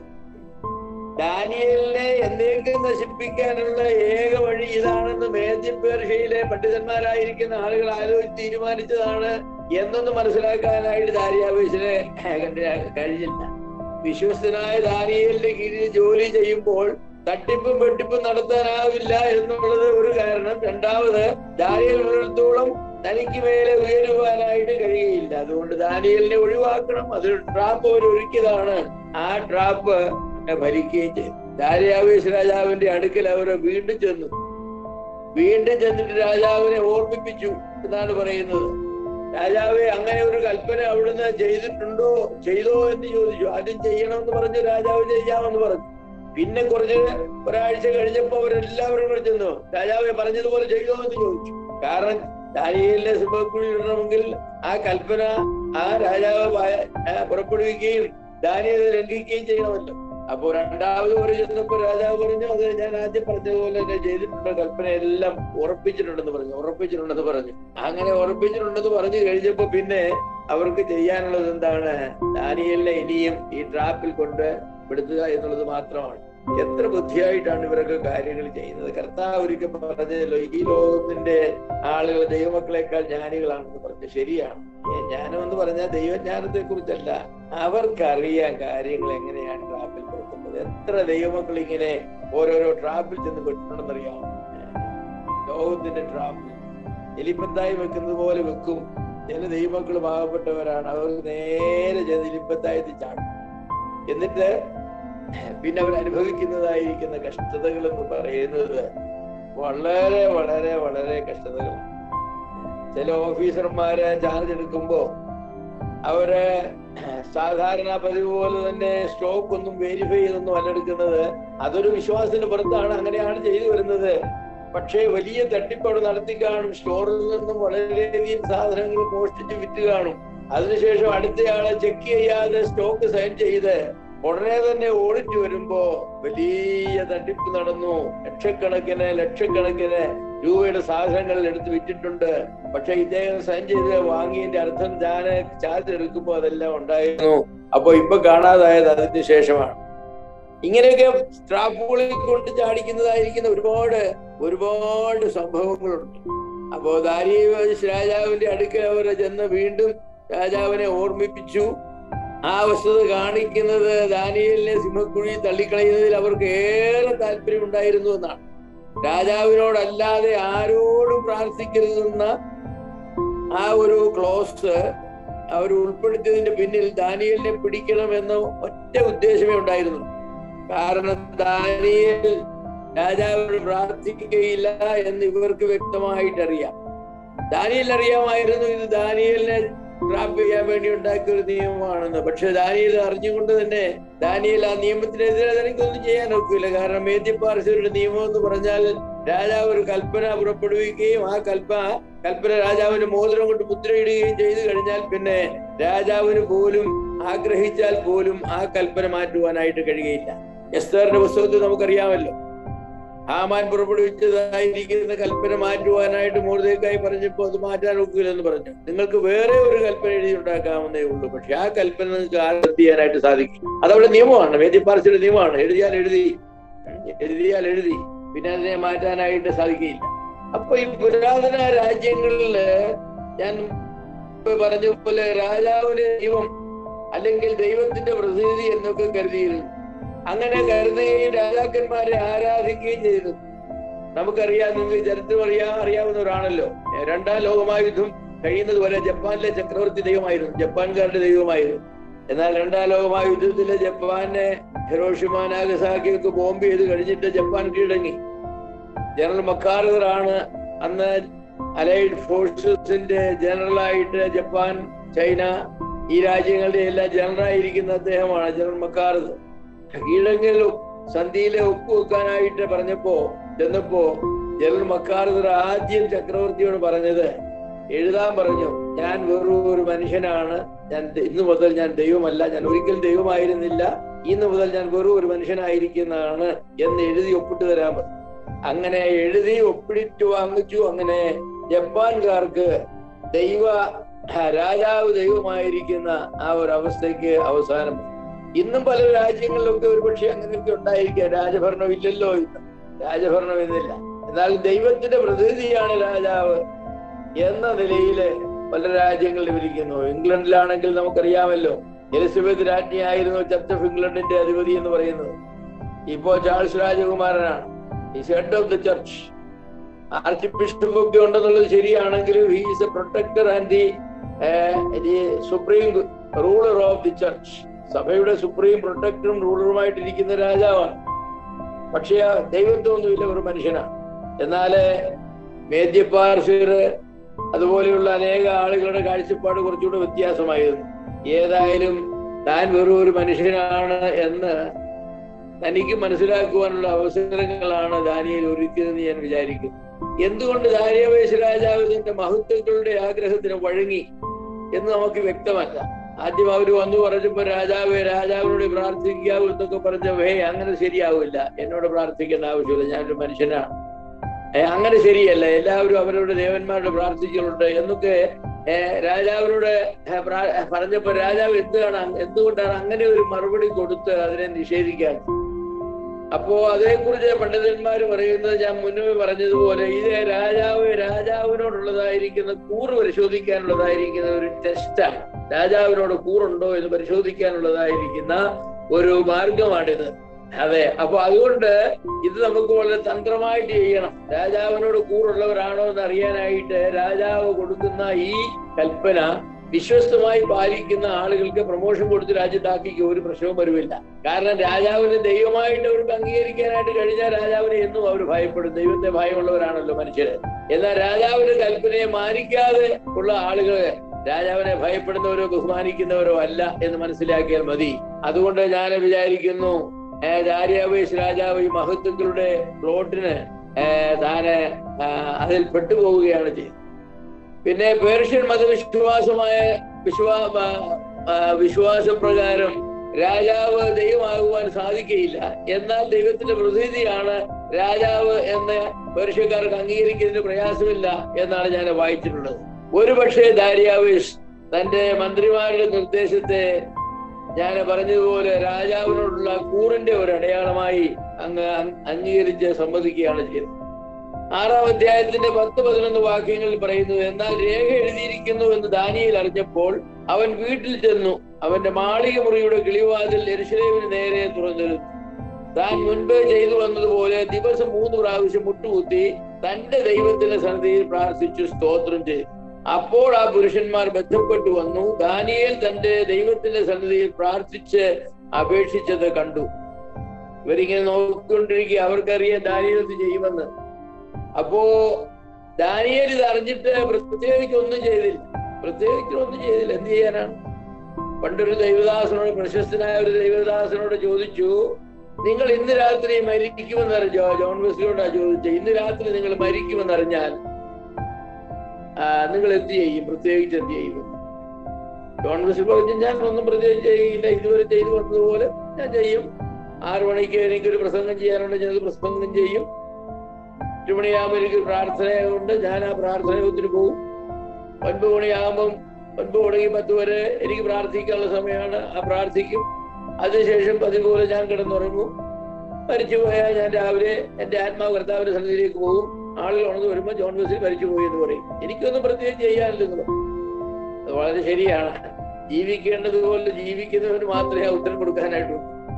Speaker 1: ദാനിയലിനെ എന്നേക്കും നശിപ്പിക്കാനുള്ള ഏക വഴി ഇതാണെന്ന് മേദ്യപേർഷയിലെ പണ്ഡിതന്മാരായിരിക്കുന്ന ആളുകൾ ആലോചിച്ച് തീരുമാനിച്ചതാണ് എന്നൊന്ന് മനസ്സിലാക്കാനായിട്ട് ദാരിയാവേശനെ കഴിഞ്ഞില്ല വിശ്വസ്തനായ ദാനിയലിന്റെ കീഴിൽ ജോലി ചെയ്യുമ്പോൾ തട്ടിപ്പും വെട്ടിപ്പും നടത്താനാവില്ല എന്നുള്ളത് ഒരു കാരണം രണ്ടാമത് ദാനിയൽ ഉള്ളിടത്തോളം തനിക്ക് മേലെ ഉയരുവാനായിട്ട് കഴിയുകയില്ല അതുകൊണ്ട് ദാനിയലിനെ ഒഴിവാക്കണം അതൊരു ട്രാപ്പ് അവർ ഒരുക്കിയതാണ് ആ ട്രാപ്പ് ഭരിക്കുകയും ചെയ്തു ദാരിയാവേശ് രാജാവിന്റെ അടുക്കൽ അവരെ വീണ്ടും ചെന്നു വീണ്ടും ചെന്നിട്ട് രാജാവിനെ ഓർമ്മിപ്പിച്ചു എന്നാണ് പറയുന്നത് രാജാവെ അങ്ങനെ ഒരു കൽപ്പന അവിടുന്ന് ചെയ്തിട്ടുണ്ടോ ചെയ്തോ എന്ന് ചോദിച്ചു ആദ്യം ചെയ്യണമെന്ന് പറഞ്ഞു രാജാവ് ചെയ്യാമെന്ന് പറഞ്ഞു പിന്നെ കുറച്ച് ഒരാഴ്ച കഴിഞ്ഞപ്പോ അവരെല്ലാവരും കൂടെ ചെന്നു രാജാവെ പറഞ്ഞതുപോലെ ചെയ്തോ എന്ന് ചോദിച്ചു കാരണം ദാനിയലിനെ സിംഹക്കുഴി ഇടണമെങ്കിൽ ആ കൽപ്പന ആ രാജാവ് പുറപ്പെടുവിക്കുകയും ദാനിയൽ ലംഘിക്കുകയും ചെയ്യണമല്ലോ അപ്പോ രണ്ടാമത് ഒരു ചെന്നപ്പോ രാജാവ് പറഞ്ഞു അത് ഞാൻ ആദ്യം പറഞ്ഞതുപോലെ തന്നെ ചെയ്തിട്ടുണ്ട് കൽപ്പന എല്ലാം ഉറപ്പിച്ചിട്ടുണ്ടെന്ന് പറഞ്ഞു ഉറപ്പിച്ചിട്ടുണ്ടെന്ന് പറഞ്ഞു അങ്ങനെ ഉറപ്പിച്ചിട്ടുണ്ടെന്ന് പറഞ്ഞു കഴിഞ്ഞപ്പോ പിന്നെ അവർക്ക് ചെയ്യാനുള്ളത് എന്താണ് ദാനിയലിനെ ഇനിയും ഈ ട്രാപ്പിൽ കൊണ്ട് പെടുത്തുക എന്നുള്ളത് മാത്രമാണ് എത്ര ബുദ്ധിയായിട്ടാണ് ഇവരൊക്കെ കാര്യങ്ങൾ ചെയ്യുന്നത് കർത്താവ് ഒരിക്കൽ പറഞ്ഞല്ലോ ഈ ലോകത്തിന്റെ ആളുകൾ ദൈവമക്കളെക്കാൾ ജ്ഞാനികളാണെന്ന് പറഞ്ഞു ശരിയാണ് ഏ, ജ്ഞാനം എന്ന് പറഞ്ഞാൽ ദൈവജ്ഞാനത്തെ കുറിച്ചല്ല അവർക്കറിയാം കാര്യങ്ങൾ എങ്ങനെയാണ് ട്രാപ്പിൽ പെടുത്തുന്നത് എത്ര ദൈവമക്കൾ ഇങ്ങനെ ഓരോരോ ട്രാപ്പിൽ ചെന്ന് പെട്ടിട്ടുണ്ടെന്നറിയാം ലോകത്തിന്റെ ട്രാപ്പിൽ എലിപ്പത്തായി വെക്കുന്നത് പോലെ വെക്കും ചില ദൈവമക്കൾ പാവപ്പെട്ടവരാണ് അവർ നേരെ ചെന്ന് എലിപ്പത്തായത്തിൽ ചാടും എന്നിട്ട് പിന്നെ അവർ അനുഭവിക്കുന്നതായിരിക്കുന്ന കഷ്ടതകൾ എന്ന് പറയുന്നത് വളരെ വളരെ വളരെ കഷ്ടതകളാണ് ചില ഓഫീസർമാരെ ചാർജ് എടുക്കുമ്പോ അവര് സാധാരണ പതിവ് പോലെ തന്നെ സ്റ്റോക്ക് ഒന്നും വെരിഫൈ ചെയ്തൊന്നും അല്ല എടുക്കുന്നത് അതൊരു വിശ്വാസത്തിന് പുറത്താണ് അങ്ങനെയാണ് ചെയ്തു വരുന്നത് പക്ഷേ വലിയ തട്ടിപ്പ് അവിടെ നടത്തി കാണും സ്റ്റോറിൽ നിന്നും വളരെയധികം സാധനങ്ങൾ മോഷ്ടിച്ച് വിറ്റ് കാണും അതിനുശേഷം അടുത്തയാളെ ചെക്ക് ചെയ്യാതെ സ്റ്റോക്ക് സൈൻ ചെയ്ത് ഉടനെ തന്നെ ഓഡിറ്റ് വരുമ്പോ വലിയ തട്ടിപ്പ് നടന്നു ലക്ഷക്കണക്കിന് ലക്ഷക്കണക്കിന് രൂപയുടെ സാധനങ്ങൾ എടുത്ത് വിറ്റിട്ടുണ്ട് പക്ഷെ ഇദ്ദേഹം സൈൻ ചെയ്ത് വാങ്ങിയതിന്റെ അർത്ഥം ഞാൻ ചാർജ് എടുക്കുമ്പോൾ അതെല്ലാം ഉണ്ടായിരുന്നു അപ്പൊ ഇപ്പൊ കാണാതായത് അതിന് ശേഷമാണ് ഇങ്ങനെയൊക്കെ സ്റ്റാഫുകളെ കൊണ്ട് ചാടിക്കുന്നതായിരിക്കുന്ന ഒരുപാട് ഒരുപാട് സംഭവങ്ങളുണ്ട് അപ്പോ ദാരിയോസ് രാജാവിന്റെ അടുക്കൽ അവർ ചെന്ന് വീണ്ടും രാജാവിനെ ഓർമ്മിപ്പിച്ചു ആ വസ്തുത കാണിക്കുന്നത് ദാനിയലിനെ സിംഹക്കുഴി തള്ളിക്കളയുന്നതിൽ അവർക്ക് ഏറെ താല്പര്യം ഉണ്ടായിരുന്നു എന്നാണ് രാജാവിനോടല്ലാതെ ആരോടും പ്രാർത്ഥിക്കരുതെന്ന ആ ഒരു ക്ലോസ് അവർ ഉൾപ്പെടുത്തിയതിന്റെ പിന്നിൽ ദാനിയലിനെ പിടിക്കണമെന്ന ഒറ്റ ഉദ്ദേശമേ ഉണ്ടായിരുന്നു കാരണം ദാനിയൽ രാജാവിനോട് പ്രാർത്ഥിക്കുകയില്ല എന്ന് ഇവർക്ക് വ്യക്തമായിട്ട് അറിയാം ദാനിയൽ അറിയാമായിരുന്നു ഇത് ദാനിയലിനെ ട്രാപ്പ് ചെയ്യാൻ വേണ്ടി ഉണ്ടാക്കിയ ഒരു നിയമമാണെന്ന് പക്ഷെ ദാനിയൽ അറിഞ്ഞുകൊണ്ട് തന്നെ ദാനിയൽ ആ നിയമത്തിനെതിരെ തനിക്കൊന്നും ചെയ്യാൻ ഒക്കില്ല കാരണം മേദ്യപ്പാർശ്വരുടെ നിയമം എന്ന് പറഞ്ഞാൽ രാജാവ് ഒരു കൽപ്പന പുറപ്പെടുവിക്കുകയും ആ കൽപ്പന കൽപ്പന രാജാവിന് മോതിരം കൊണ്ട് മുദ്രയിടുകയും ചെയ്തു കഴിഞ്ഞാൽ പിന്നെ രാജാവിന് പോലും ആഗ്രഹിച്ചാൽ പോലും ആ കൽപ്പന മാറ്റുവാനായിട്ട് കഴിയുകയില്ല എസ്തറിന്റെ പുസ്തകത്തിൽ നമുക്കറിയാമല്ലോ ഹാമാൻ പുറപ്പെടുവിച്ചതായിരിക്കുന്ന കൽപ്പന മാറ്റുവാനായിട്ട് മോർദേക്കായി പറഞ്ഞപ്പോൾ അത് മാറ്റാൻ ഒക്കില്ലെന്ന് പറഞ്ഞു നിങ്ങൾക്ക് വേറെ ഒരു കൽപ്പന എഴുതി ഉണ്ടാക്കാവുന്നേ ഉള്ളൂ പക്ഷെ ആ കൽപ്പന നിങ്ങൾക്ക് ആരംഭ ചെയ്യാനായിട്ട് സാധിക്കും അതവിടെ നിയമമാണ് വേദ്യപ്പാർശ്വയുടെ നിയമമാണ് എഴുതിയാൽ എഴുതി എഴുതിയാൽ എഴുതി പിന്നെ അതിനെ മാറ്റാനായിട്ട് സാധിക്കില്ല അപ്പൊ ഈ പുരാതന രാജ്യങ്ങളില് ഞാൻ ഇപ്പൊ പറഞ്ഞ പോലെ രാജാവിന് ദൈവം അല്ലെങ്കിൽ ദൈവത്തിന്റെ പ്രതിനിധി എന്നൊക്കെ കരുതിയിരുന്നു അങ്ങനെ കരുതുകയും രാജാക്കന്മാരെ ആരാധിക്കുകയും ചെയ്തു നമുക്കറിയാം നിങ്ങൾക്ക് ചരിത്രം അറിയാ അറിയാവുന്നവരാണല്ലോ രണ്ടാം ലോകമായുദ്ധം കഴിയുന്നത് പോലെ ജപ്പാനിലെ ചക്രവർത്തി ദൈവമായിരുന്നു ജപ്പാൻകാരുടെ ദൈവമായിരുന്നു എന്നാൽ രണ്ടാം ലോകമായുദ്ധത്തിലെ ജപ്പാനെ ഹിരോഷിമ നാഗസാക്കിയൊക്കെ ബോംബ് ചെയ്ത് കഴിഞ്ഞിട്ട് ജപ്പാൻ കീഴടങ്ങി ജനറൽ മക്കാർദർ ആണ് അന്ന് അലൈഡ് ഫോഴ്സസിന്റെ ജനറലായിട്ട് ജപ്പാൻ ചൈന ഈ രാജ്യങ്ങളുടെ എല്ലാം ജനറലായിരിക്കുന്ന അദ്ദേഹമാണ് ജനറൽ മക്കാർദർ കീഴടങ്ങൽ സന്ധിയിലെ ഒപ്പുവെക്കാനായിട്ട് പറഞ്ഞപ്പോ ചെന്നപ്പോ ജനറൽ മക്കാർദർ ആദ്യം ചക്രവർത്തിയോട് പറഞ്ഞത് എഴുതാൻ പറഞ്ഞു ഞാൻ വെറും ഒരു മനുഷ്യനാണ് ഞാൻ ദ- ഇന്നു മുതൽ ഞാൻ ദൈവമല്ല ഞാൻ ഒരിക്കൽ ദൈവമായിരുന്നില്ല ഇന്ന് മുതൽ ഞാൻ വെറും ഒരു മനുഷ്യനായിരിക്കുന്നതാണ് എന്ന് എഴുതി ഒപ്പിട്ട് തരാൻ പറഞ്ഞു അങ്ങനെ എഴുതി ഒപ്പിടിച്ചു വാങ്ങിച്ചു അങ്ങനെ ജപ്പാൻകാർക്ക് ദൈവ രാജാവ് ദൈവമായിരിക്കുന്ന ആ ഒരു അവസ്ഥയ്ക്ക് അവസാനം വന്നു. ഇന്നും പല രാജ്യങ്ങളിലൊക്കെ ഒരുപക്ഷെ അങ്ങനെയൊക്കെ ഉണ്ടായിരിക്കാം രാജഭരണം ഇല്ലല്ലോ ഇന്ന് രാജഭരണം എന്നില്ല എന്നാൽ ദൈവത്തിന്റെ പ്രതിനിധിയാണ് രാജാവ് എന്ന നിലയില് പല രാജ്യങ്ങളിലും ഇരിക്കുന്നു ഇംഗ്ലണ്ടിലാണെങ്കിൽ നമുക്കറിയാമല്ലോ എലിസബത്ത് രാജ്ഞിയായിരുന്നു ചർച്ച് ഓഫ് ഇംഗ്ലണ്ടിന്റെ അധിപതി എന്ന് പറയുന്നത് ഇപ്പോ ചാൾസ് രാജകുമാരനാണ് is head of the church archbishop ഒക്കെ ഉണ്ടെന്നുള്ളത് ശരിയാണെങ്കിലും he's a protector and the supreme ruler of the church സഭയുടെ സുപ്രീം പ്രൊട്ടക്ടറും റൂളറുമായിട്ടിരിക്കുന്ന രാജാവാണ് പക്ഷേ ആ ദൈവത്വമൊന്നുമില്ല ഒരു മനുഷ്യനാണ് എന്നാല് മേദ്യപാർശ്വർ അതുപോലെയുള്ള അനേക ആളുകളുടെ കാഴ്ചപ്പാട് കുറച്ചുകൂടെ വ്യത്യാസമായിരുന്നു ഏതായാലും താൻ വെറും ഒരു മനുഷ്യനാണ് എന്ന് തനിക്ക് മനസ്സിലാക്കുവാനുള്ള അവസരങ്ങളാണ് ദാനിയൽ ഒരുക്കിയതെന്ന് ഞാൻ വിചാരിക്കുന്നു എന്തുകൊണ്ട് ദാരിയവേശ രാജാവ് തന്റെ മഹത്വങ്ങളുടെ ആഗ്രഹത്തിന് വഴങ്ങി എന്ന് നമുക്ക് വ്യക്തമല്ല ആദ്യം അവർ വന്നു പറഞ്ഞപ്പോ രാജാവ് രാജാവിനോട് പ്രാർത്ഥിക്കാവൂ എന്നൊക്കെ പറഞ്ഞപ്പോ ഹേ അങ്ങനെ ശരിയാവില്ല എന്നോട് പ്രാർത്ഥിക്കേണ്ട ആവശ്യമില്ല ഞാനൊരു മനുഷ്യനാണ് ഏ, അങ്ങനെ ശരിയല്ല എല്ലാവരും അവരവരുടെ ദേവന്മാരോട് പ്രാർത്ഥിക്കുന്നുണ്ട് എന്നൊക്കെ ഏ, രാജാവിനോട് ഏ, പ്രാ- പറഞ്ഞപ്പോ രാജാവ് എന്താണ് അങ്- എന്തുകൊണ്ടാണ് അങ്ങനെ ഒരു മറുപടി കൊടുത്ത് അതിനെ നിഷേധിക്കാൻ അപ്പോ അതേക്കുറിച്ച് പണ്ഡിതന്മാർ പറയുന്നത് ഞാൻ മുന്നേ പറഞ്ഞതുപോലെ ഇത് രാജാവ് രാജാവിനോടുള്ളതായിരിക്കുന്ന കൂറ് പരിശോധിക്കാനുള്ളതായിരിക്കുന്ന ഒരു ടെസ്റ്റാണ് രാജാവിനോട് കൂറുണ്ടോ എന്ന് പരിശോധിക്കാനുള്ളതായിരിക്കുന്ന ഒരു മാർഗമാണിത് അതെ അപ്പൊ അതുകൊണ്ട് ഇത് നമുക്ക് വളരെ തന്ത്രമായിട്ട് ചെയ്യണം രാജാവിനോട് കൂറുള്ളവരാണോ എന്ന് അറിയാനായിട്ട് രാജാവ് കൊടുക്കുന്ന ഈ കൽപ്പന വിശ്വസ്തമായി പാലിക്കുന്ന ആളുകൾക്ക് പ്രൊമോഷൻ കൊടുത്ത് രാജ്യത്താക്കിക്ക് ഒരു പ്രശ്നവും വരുമില്ല കാരണം രാജാവിനെ ദൈവമായിട്ട് അവർക്ക് അംഗീകരിക്കാനായിട്ട് കഴിഞ്ഞാൽ രാജാവിനെ എന്നും അവർ ഭയപ്പെടും ദൈവത്തെ ഭയമുള്ളവരാണല്ലോ മനുഷ്യര് എന്നാൽ രാജാവിന്റെ കൽപ്പനയെ മാനിക്കാതെ ഉള്ള ആളുകള് രാജാവിനെ ഭയപ്പെടുന്നവരോ ബഹുമാനിക്കുന്നവരോ അല്ല എന്ന് മനസ്സിലാക്കിയാൽ മതി അതുകൊണ്ട് ഞാൻ വിചാരിക്കുന്നു ഏർ ദാര്യാവേശ് രാജാവ് ഈ മഹത്വങ്ങളുടെ പ്ലോട്ടിന് ഏർ താന് ആ, അതിൽ പെട്ടുപോവുകയാണ് ചെയ്യുന്നത് പിന്നെ പേർഷ്യൻ മതവിശ്വാസമായ വിശ്വാ ആ, ആ, വിശ്വാസപ്രകാരം രാജാവ് ദൈവമാകുവാൻ സാധിക്കയില്ല എന്നാൽ ദൈവത്തിന്റെ പ്രതിനിധിയാണ് രാജാവ് എന്ന് പേർഷ്യക്കാർക്ക് അംഗീകരിക്കുന്നതിന് പ്രയാസമില്ല എന്നാണ് ഞാൻ വായിച്ചിട്ടുള്ളത് ഒരുപക്ഷെ ദാര്യാവേശ് തന്റെ മന്ത്രിമാരുടെ നിർദ്ദേശത്തെ ഞാൻ പറഞ്ഞതുപോലെ രാജാവിനോടുള്ള കൂറിന്റെ ഒരു അടയാളമായി അങ്ങ് അങ് അംഗീകരിച്ച് സമ്മതിക്കുകയാണ് ചെയ്തത് ആറാം അധ്യായത്തിന്റെ പത്ത് പതിനൊന്ന് വാക്യങ്ങളിൽ പറയുന്നു എന്നാൽ രേഖ എഴുതിയിരിക്കുന്നു എന്ന് ദാനിയിൽ അറിഞ്ഞപ്പോൾ അവൻ വീട്ടിൽ ചെന്നു അവന്റെ മാളിക മുറിയുടെ കിളിവാതിൽ എരുശലേമിന് നേരെ തുറന്നിരുന്നു താൻ മുൻപേ ചെയ്തു വന്നതുപോലെ ദിവസം മൂന്ന് പ്രാവശ്യം മുട്ടുകുത്തി തന്റെ ദൈവത്തിന്റെ സന്നിധിയിൽ പ്രാർത്ഥിച്ചു സ്തോത്രം ചെയ്തു അപ്പോൾ ആ പുരുഷന്മാർ ബന്ധപ്പെട്ടു വന്നു ദാനിയേൽ തന്റെ ദൈവത്തിന്റെ സന്നിധിയിൽ പ്രാർത്ഥിച്ച് അപേക്ഷിച്ചത് കണ്ടു ഇവരിങ്ങനെ നോക്കിക്കൊണ്ടിരിക്കുക അവർക്കറിയാം ദാനിയേൽ ഇത് ചെയ്യുമെന്ന് അപ്പോ ദാനിയേൽ ഇത് അറിഞ്ഞിട്ട് പ്രത്യേകിച്ച് ഒന്നും ചെയ്തില്ല പ്രത്യേകിച്ച് ഒന്നും ചെയ്തില്ല എന്ത് ചെയ്യാനാണ് പണ്ടൊരു ദൈവദാസനോട് പ്രശസ്തനായ ഒരു ദൈവദാസനോട് ചോദിച്ചു നിങ്ങൾ ഇന്ന് രാത്രി മരിക്കുമെന്ന് അറിഞ്ഞോ ജോൺ വെസ്ലിയോടാ ചോദിച്ചത് ഇന്ന് രാത്രി നിങ്ങൾ മരിക്കുമെന്നറിഞ്ഞാൽ ആ, നിങ്ങൾ എന്ത് ചെയ്യും പ്രത്യേകിച്ച് എന്ത് ചെയ്യും ജോൺ വെസ്ലി പറഞ്ഞു ഞാൻ ഒന്നും പ്രത്യേകിച്ച് ചെയ്യില്ല ഇതുവരെ ചെയ്തു വന്നതുപോലെ ഞാൻ ചെയ്യും ആറു മണിക്ക് എനിക്കൊരു പ്രസംഗം ചെയ്യാനുണ്ട് ഞാൻ പ്രസംഗം ചെയ്യും എട്ട് മണിയാകുമ്പോൾ എനിക്ക് പ്രാർത്ഥനയുണ്ട് ഞാൻ ആ പ്രാർത്ഥനയത്തിന് പോകും ഒൻപത് മണിയാകുമ്പം ഒൻപത് തുടങ്ങി പത്ത് വരെ എനിക്ക് പ്രാർത്ഥിക്കാനുള്ള സമയമാണ് ആ പ്രാർത്ഥിക്കും അതിനുശേഷം പതിവ് പോലെ ഞാൻ കിടന്നുറങ്ങും മരിച്ചു പോയാൽ ഞാൻ രാവിലെ എന്റെ ആത്മാവ് കർത്താവിന്റെ സന്നിധിയിലേക്ക് പോകും ആളുകൾ ഉണർന്നു വരുമ്പോൾ ജോൺ ബസ്സിൽ മരിച്ചു പോയി എന്ന് പറയും എനിക്കൊന്നും പ്രത്യേകിച്ച് ചെയ്യാനില്ലെന്ന് അത് വളരെ ശരിയാണ് ജീവിക്കേണ്ടതുപോലെ ജീവിക്കുന്നവന് മാത്രമേ ആ ഉത്തരം കൊടുക്കാനായിട്ടുള്ളൂ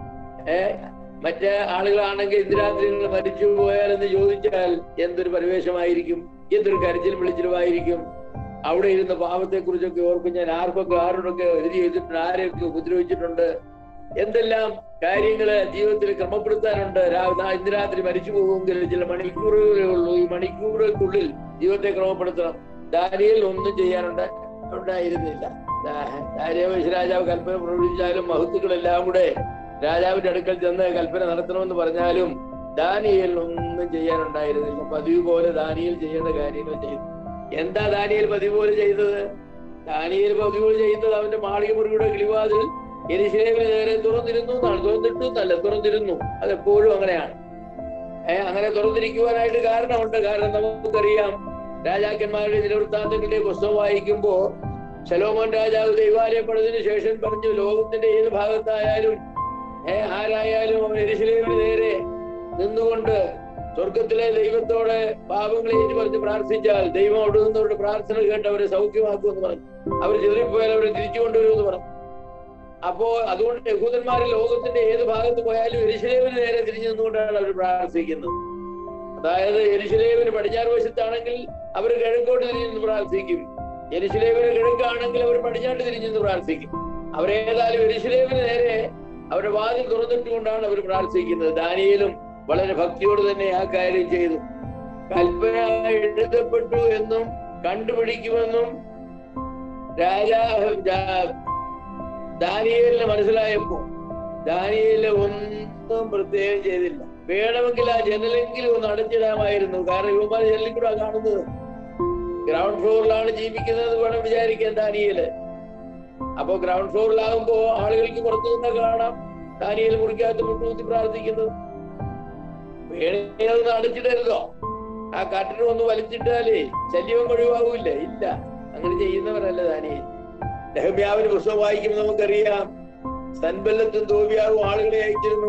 Speaker 1: ഏ മറ്റേ ആളുകളാണെങ്കിൽ ഇന്ന് രാത്രി നിങ്ങൾ മരിച്ചു പോയാൽ എന്ന് ചോദിച്ചാൽ എന്തൊരു പരിവേഷമായിരിക്കും എന്തൊരു കരച്ചിലും വിളിച്ചിലുമായിരിക്കും അവിടെ ഇരുന്ന പാപത്തെ കുറിച്ചൊക്കെ ഓർക്കും ഞാൻ ആർക്കൊക്കെ ആരോടൊക്കെ എഴുതി ചെയ്തിട്ടുണ്ട് ആരെയൊക്കെ ഉപദ്രവിച്ചിട്ടുണ്ട് എന്തെല്ലാം കാര്യങ്ങള് ജീവിതത്തിൽ ക്രമപ്പെടുത്താനുണ്ട് രാ- നാ- ഇന്ന് രാത്രി മരിച്ചു പോകുമെങ്കിൽ ചില മണിക്കൂറുകളേ ഉള്ളൂ ഈ മണിക്കൂറുകൾക്കുള്ളിൽ ജീവിതത്തെ ക്രമപ്പെടുത്തണം ദാനിയിൽ ഒന്നും ചെയ്യാനുണ്ട് ഉണ്ടായിരുന്നില്ല ദാര്യാവേശ രാജാവ് കൽപ്പന പ്രവർത്തിച്ചാലും മഹത്തുക്കളെല്ലാം കൂടെ രാജാവിന്റെ അടുക്കൽ ചെന്ന് കൽപ്പന നടത്തണമെന്ന് പറഞ്ഞാലും ദാനിയേൽ ഒന്നും ചെയ്യാനുണ്ടായിരുന്നില്ല പതിവ് പോലെ ദാനിയേൽ ചെയ്യേണ്ട കാര്യങ്ങൾ ചെയ്തു എന്താ ദാനിയേൽ പതിവ് പോലെ ചെയ്തത് ദാനിയേൽ പതിവ് പോലെ ചെയ്യുന്നത് അവന്റെ മാളിക മുറിയുടെ കിളിവാതിൽ എരിശിലേമിന് നേരെ തുറന്നിരുന്നു എന്നാണ് തുറന്നിട്ടു എന്നല്ല തുറന്നിരുന്നു അത് എപ്പോഴും അങ്ങനെയാണ് ഏഹ് അങ്ങനെ തുറന്നിരിക്കുവാനായിട്ട് കാരണമുണ്ട് കാരണം നമുക്കറിയാം രാജാക്കന്മാരുടെ നിലവൃത്താന്തങ്ങളുടെ പുസ്തകം വായിക്കുമ്പോ ശലോമോൻ രാജാവ് ദൈവാലയം പണിതിനു ശേഷം പറഞ്ഞു ലോകത്തിന്റെ ഏത് ഭാഗത്തായാലും ഏ ആരായാലും അവൻ എരിശിലേമിന് നേരെ നിന്നുകൊണ്ട് സ്വർഗത്തിലെ ദൈവത്തോടെ പാപങ്ങളെ ഏറ്റു പറഞ്ഞ് പ്രാർത്ഥിച്ചാൽ ദൈവം അവിടെ നിന്നവരുടെ പ്രാർത്ഥന കേട്ട് അവരെ സൗഖ്യമാക്കുമെന്ന് പറഞ്ഞു അവർ ചെറിപ്പോയാൽ അവരെ തിരിച്ചു കൊണ്ടുവരുമെന്ന് പറഞ്ഞു അപ്പോ അതുകൊണ്ട് യഹൂദന്മാര് ലോകത്തിന്റെ ഏത് ഭാഗത്ത് പോയാലും എരിശിലേവിന് നേരെ തിരിഞ്ഞു നിന്നുകൊണ്ടാണ് അവർ പ്രാർത്ഥിക്കുന്നത് അതായത് എരിശിലേവിന് പടിഞ്ഞാറ് വശത്താണെങ്കിൽ അവർ കിഴക്കോട്ട് തിരിഞ്ഞു നിന്ന് പ്രാർത്ഥിക്കും എരിശിലേവിന് കിഴക്കാണെങ്കിൽ അവർ പടിഞ്ഞാട്ട് തിരിഞ്ഞു നിന്ന് പ്രാർത്ഥിക്കും അവരേതായാലും എരിശിലേവിന് നേരെ അവരുടെ വാതിൽ തുറന്നിട്ടുകൊണ്ടാണ് അവർ പ്രാർത്ഥിക്കുന്നത് ദാനിയേലും വളരെ ഭക്തിയോട് തന്നെ ആ കാര്യം ചെയ്തു കൽപ്പന എഴുതപ്പെട്ടു എന്നും കണ്ടുപിടിക്കുമെന്നും രാജാ ജാ- ദാനിയേലിന് മനസ്സിലായപ്പോ ദാനിയേല് ഒന്നും പ്രത്യേകം ചെയ്തില്ല വേണമെങ്കിൽ ആ ജനലെങ്കിലും ഒന്ന് അടച്ചിടാമായിരുന്നു കാരണം യുവമാർ ജനലിൽ കൂടെ കാണുന്നത് ഗ്രൗണ്ട് ഫ്ലോറിലാണ് ജീവിക്കുന്നത് വേണം വിചാരിക്കാൻ ദാനിയേല് അപ്പൊ ഗ്രൗണ്ട് ഫ്ലോറിലാകുമ്പോ ആളുകൾക്ക് പുറത്തു നിന്ന് കാണാം ദാനിയേൽ മുറിക്കകത്ത് മുട്ടുകുത്തി പ്രാർത്ഥിക്കുന്നത് വേണേ അത് അടിച്ചിടരുതോ ആ കാട്ടിന് ഒന്ന് വലിച്ചിട്ടാലേ ശല്യവും ഒഴിവാകൂല ഇല്ല അങ്ങനെ ചെയ്യുന്നവരല്ല ദാനിയേൽ നെഹമ്യാവിന് പുസ്തകം വായിക്കുമ്പോൾ നമുക്കറിയാം സൻബല്ലത്തും തോബിയാവും ആളുകളെ അയച്ചിരുന്നു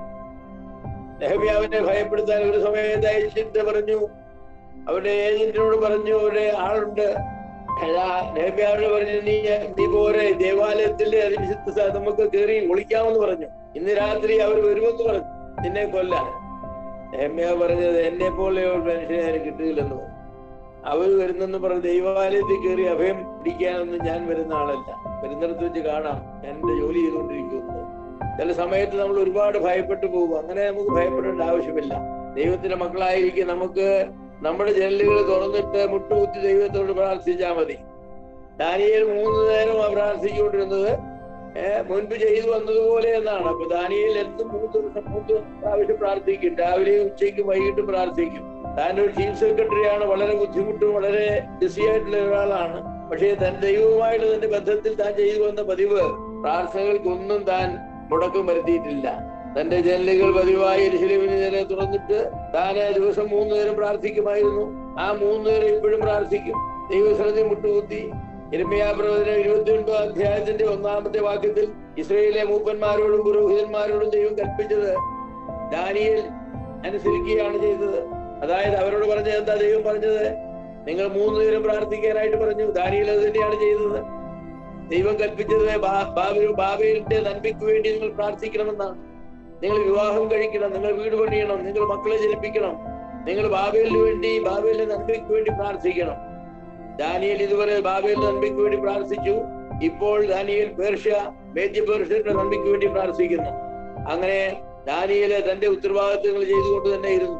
Speaker 1: നെഹമ്യാവിനെ ഭയപ്പെടുത്താൻ ഒരു സമയത്ത് അയച്ചിട്ട് പറഞ്ഞു അവരുടെ ഏജന്റിനോട് പറഞ്ഞു അവരുടെ ആളുണ്ട് അതാ നെഹമ്യാവിനോട് പറഞ്ഞു നീ നീ പോരെ ദേവാലയത്തിന്റെ അതിവിശുദ്ധ സ്ഥലം നമുക്ക് കയറി ഒളിക്കാമെന്ന് പറഞ്ഞു ഇന്ന് രാത്രി അവർ വരുമെന്ന് പറഞ്ഞു നിന്നെ കൊല്ലാൻ നെഹമ്യാവ് പറഞ്ഞത് എന്നെ പോലെ ഒരു മനുഷ്യനെ അതിന് കിട്ടുകയില്ലെന്ന് പറഞ്ഞു അവർ വരുന്നെന്ന് പറഞ്ഞ് ദൈവാലയത്തിൽ കയറി അഭയം പിടിക്കാനൊന്നും ഞാൻ വരുന്ന ആളല്ല വരുന്നിടത്ത് വെച്ച് കാണാം ഞാൻ എന്റെ ജോലി ചെയ്തുകൊണ്ടിരിക്കുന്നു ചില സമയത്ത് നമ്മൾ ഒരുപാട് ഭയപ്പെട്ടു പോകും അങ്ങനെ നമുക്ക് ഭയപ്പെടേണ്ട ആവശ്യമില്ല ദൈവത്തിന്റെ മക്കളായിരിക്കും നമുക്ക് നമ്മുടെ ജനലുകൾ തുറന്നിട്ട് മുട്ടുകുത്തി ദൈവത്തോട് പ്രാർത്ഥിച്ചാൽ മതി ദാനിയേൽ മൂന്ന് നേരം പ്രാർത്ഥിച്ചുകൊണ്ടിരുന്നത് ഏഹ് മുൻപ് ചെയ്തു വന്നതുപോലെ എന്നാണ് അപ്പൊ ദാനിയേൽ എന്നും മൂന്ന് ദിവസം മൂന്ന് പ്രാവശ്യം പ്രാർത്ഥിക്കും രാവിലെയും ഉച്ചയ്ക്കും വൈകിട്ടും പ്രാർത്ഥിക്കും താൻ ഒരു ചീഫ് സെക്രട്ടറിയാണ് വളരെ ബുദ്ധിമുട്ടും വളരെ ബിസി ആയിട്ടുള്ള ഒരാളാണ് പക്ഷേ തൻ ദൈവവുമായിട്ട് തന്റെ ബന്ധത്തിൽ താൻ ചെയ്തു വന്ന പതിവ് പ്രാർത്ഥനകൾക്കൊന്നും താൻ മുടക്കം വരുത്തിയിട്ടില്ല തന്റെ ജനലുകൾ പതിവായി എരിശിലിവിന് നേരെ തുറന്നിട്ട് താൻ ആ ദിവസം മൂന്ന് നേരം പ്രാർത്ഥിക്കുമായിരുന്നു ആ മൂന്ന് നേരം ഇപ്പോഴും പ്രാർത്ഥിക്കും ദൈവശ്രദ്ധ മുട്ടുകുത്തി ഇരമയാ പ്രവചനം ഇരുപത്തിയൊൻപത് അധ്യായത്തിന്റെ ഒന്നാമത്തെ വാക്യത്തിൽ ഇസ്രയേലിലെ മൂപ്പന്മാരോടും പുരോഹിതന്മാരോടും ദൈവം കൽപ്പിച്ചത് ദാനിയേൽ അനുസരിക്കുകയാണ് ചെയ്തത് അതായത് അവരോട് പറഞ്ഞത് എന്താ ദൈവം പറഞ്ഞത് നിങ്ങൾ മൂന്ന് നേരം പ്രാർത്ഥിക്കാനായിട്ട് പറഞ്ഞു ദാനിയേൽ അത് തന്നെയാണ് ചെയ്തത് ദൈവം കൽപ്പിച്ചത് ബാ- ബാബിലു ബാബേലിന്റെ നന്മയ്ക്ക് വേണ്ടി നിങ്ങൾ പ്രാർത്ഥിക്കണമെന്നാണ് നിങ്ങൾ വിവാഹം കഴിക്കണം നിങ്ങൾ വീട് പണിയണം നിങ്ങൾ മക്കളെ ജനിപ്പിക്കണം നിങ്ങൾ ബാബേലിന് വേണ്ടി ബാബേലിന്റെ നന്മയ്ക്ക് വേണ്ടി പ്രാർത്ഥിക്കണം ദാനിയേൽ ഇതുവരെ ബാബേലിന്റെ നന്മയ്ക്ക് വേണ്ടി പ്രാർത്ഥിച്ചു ഇപ്പോൾ ദാനിയേൽ പേർഷ്യ മേദ്യ പേർഷ്യയുടെ നന്മയ്ക്ക് വേണ്ടി പ്രാർത്ഥിക്കുന്നു അങ്ങനെ ദാനിയേല് തന്റെ ഉത്തരവാദിത്വങ്ങൾ ചെയ്തുകൊണ്ട് തന്നെ ഇരുന്നു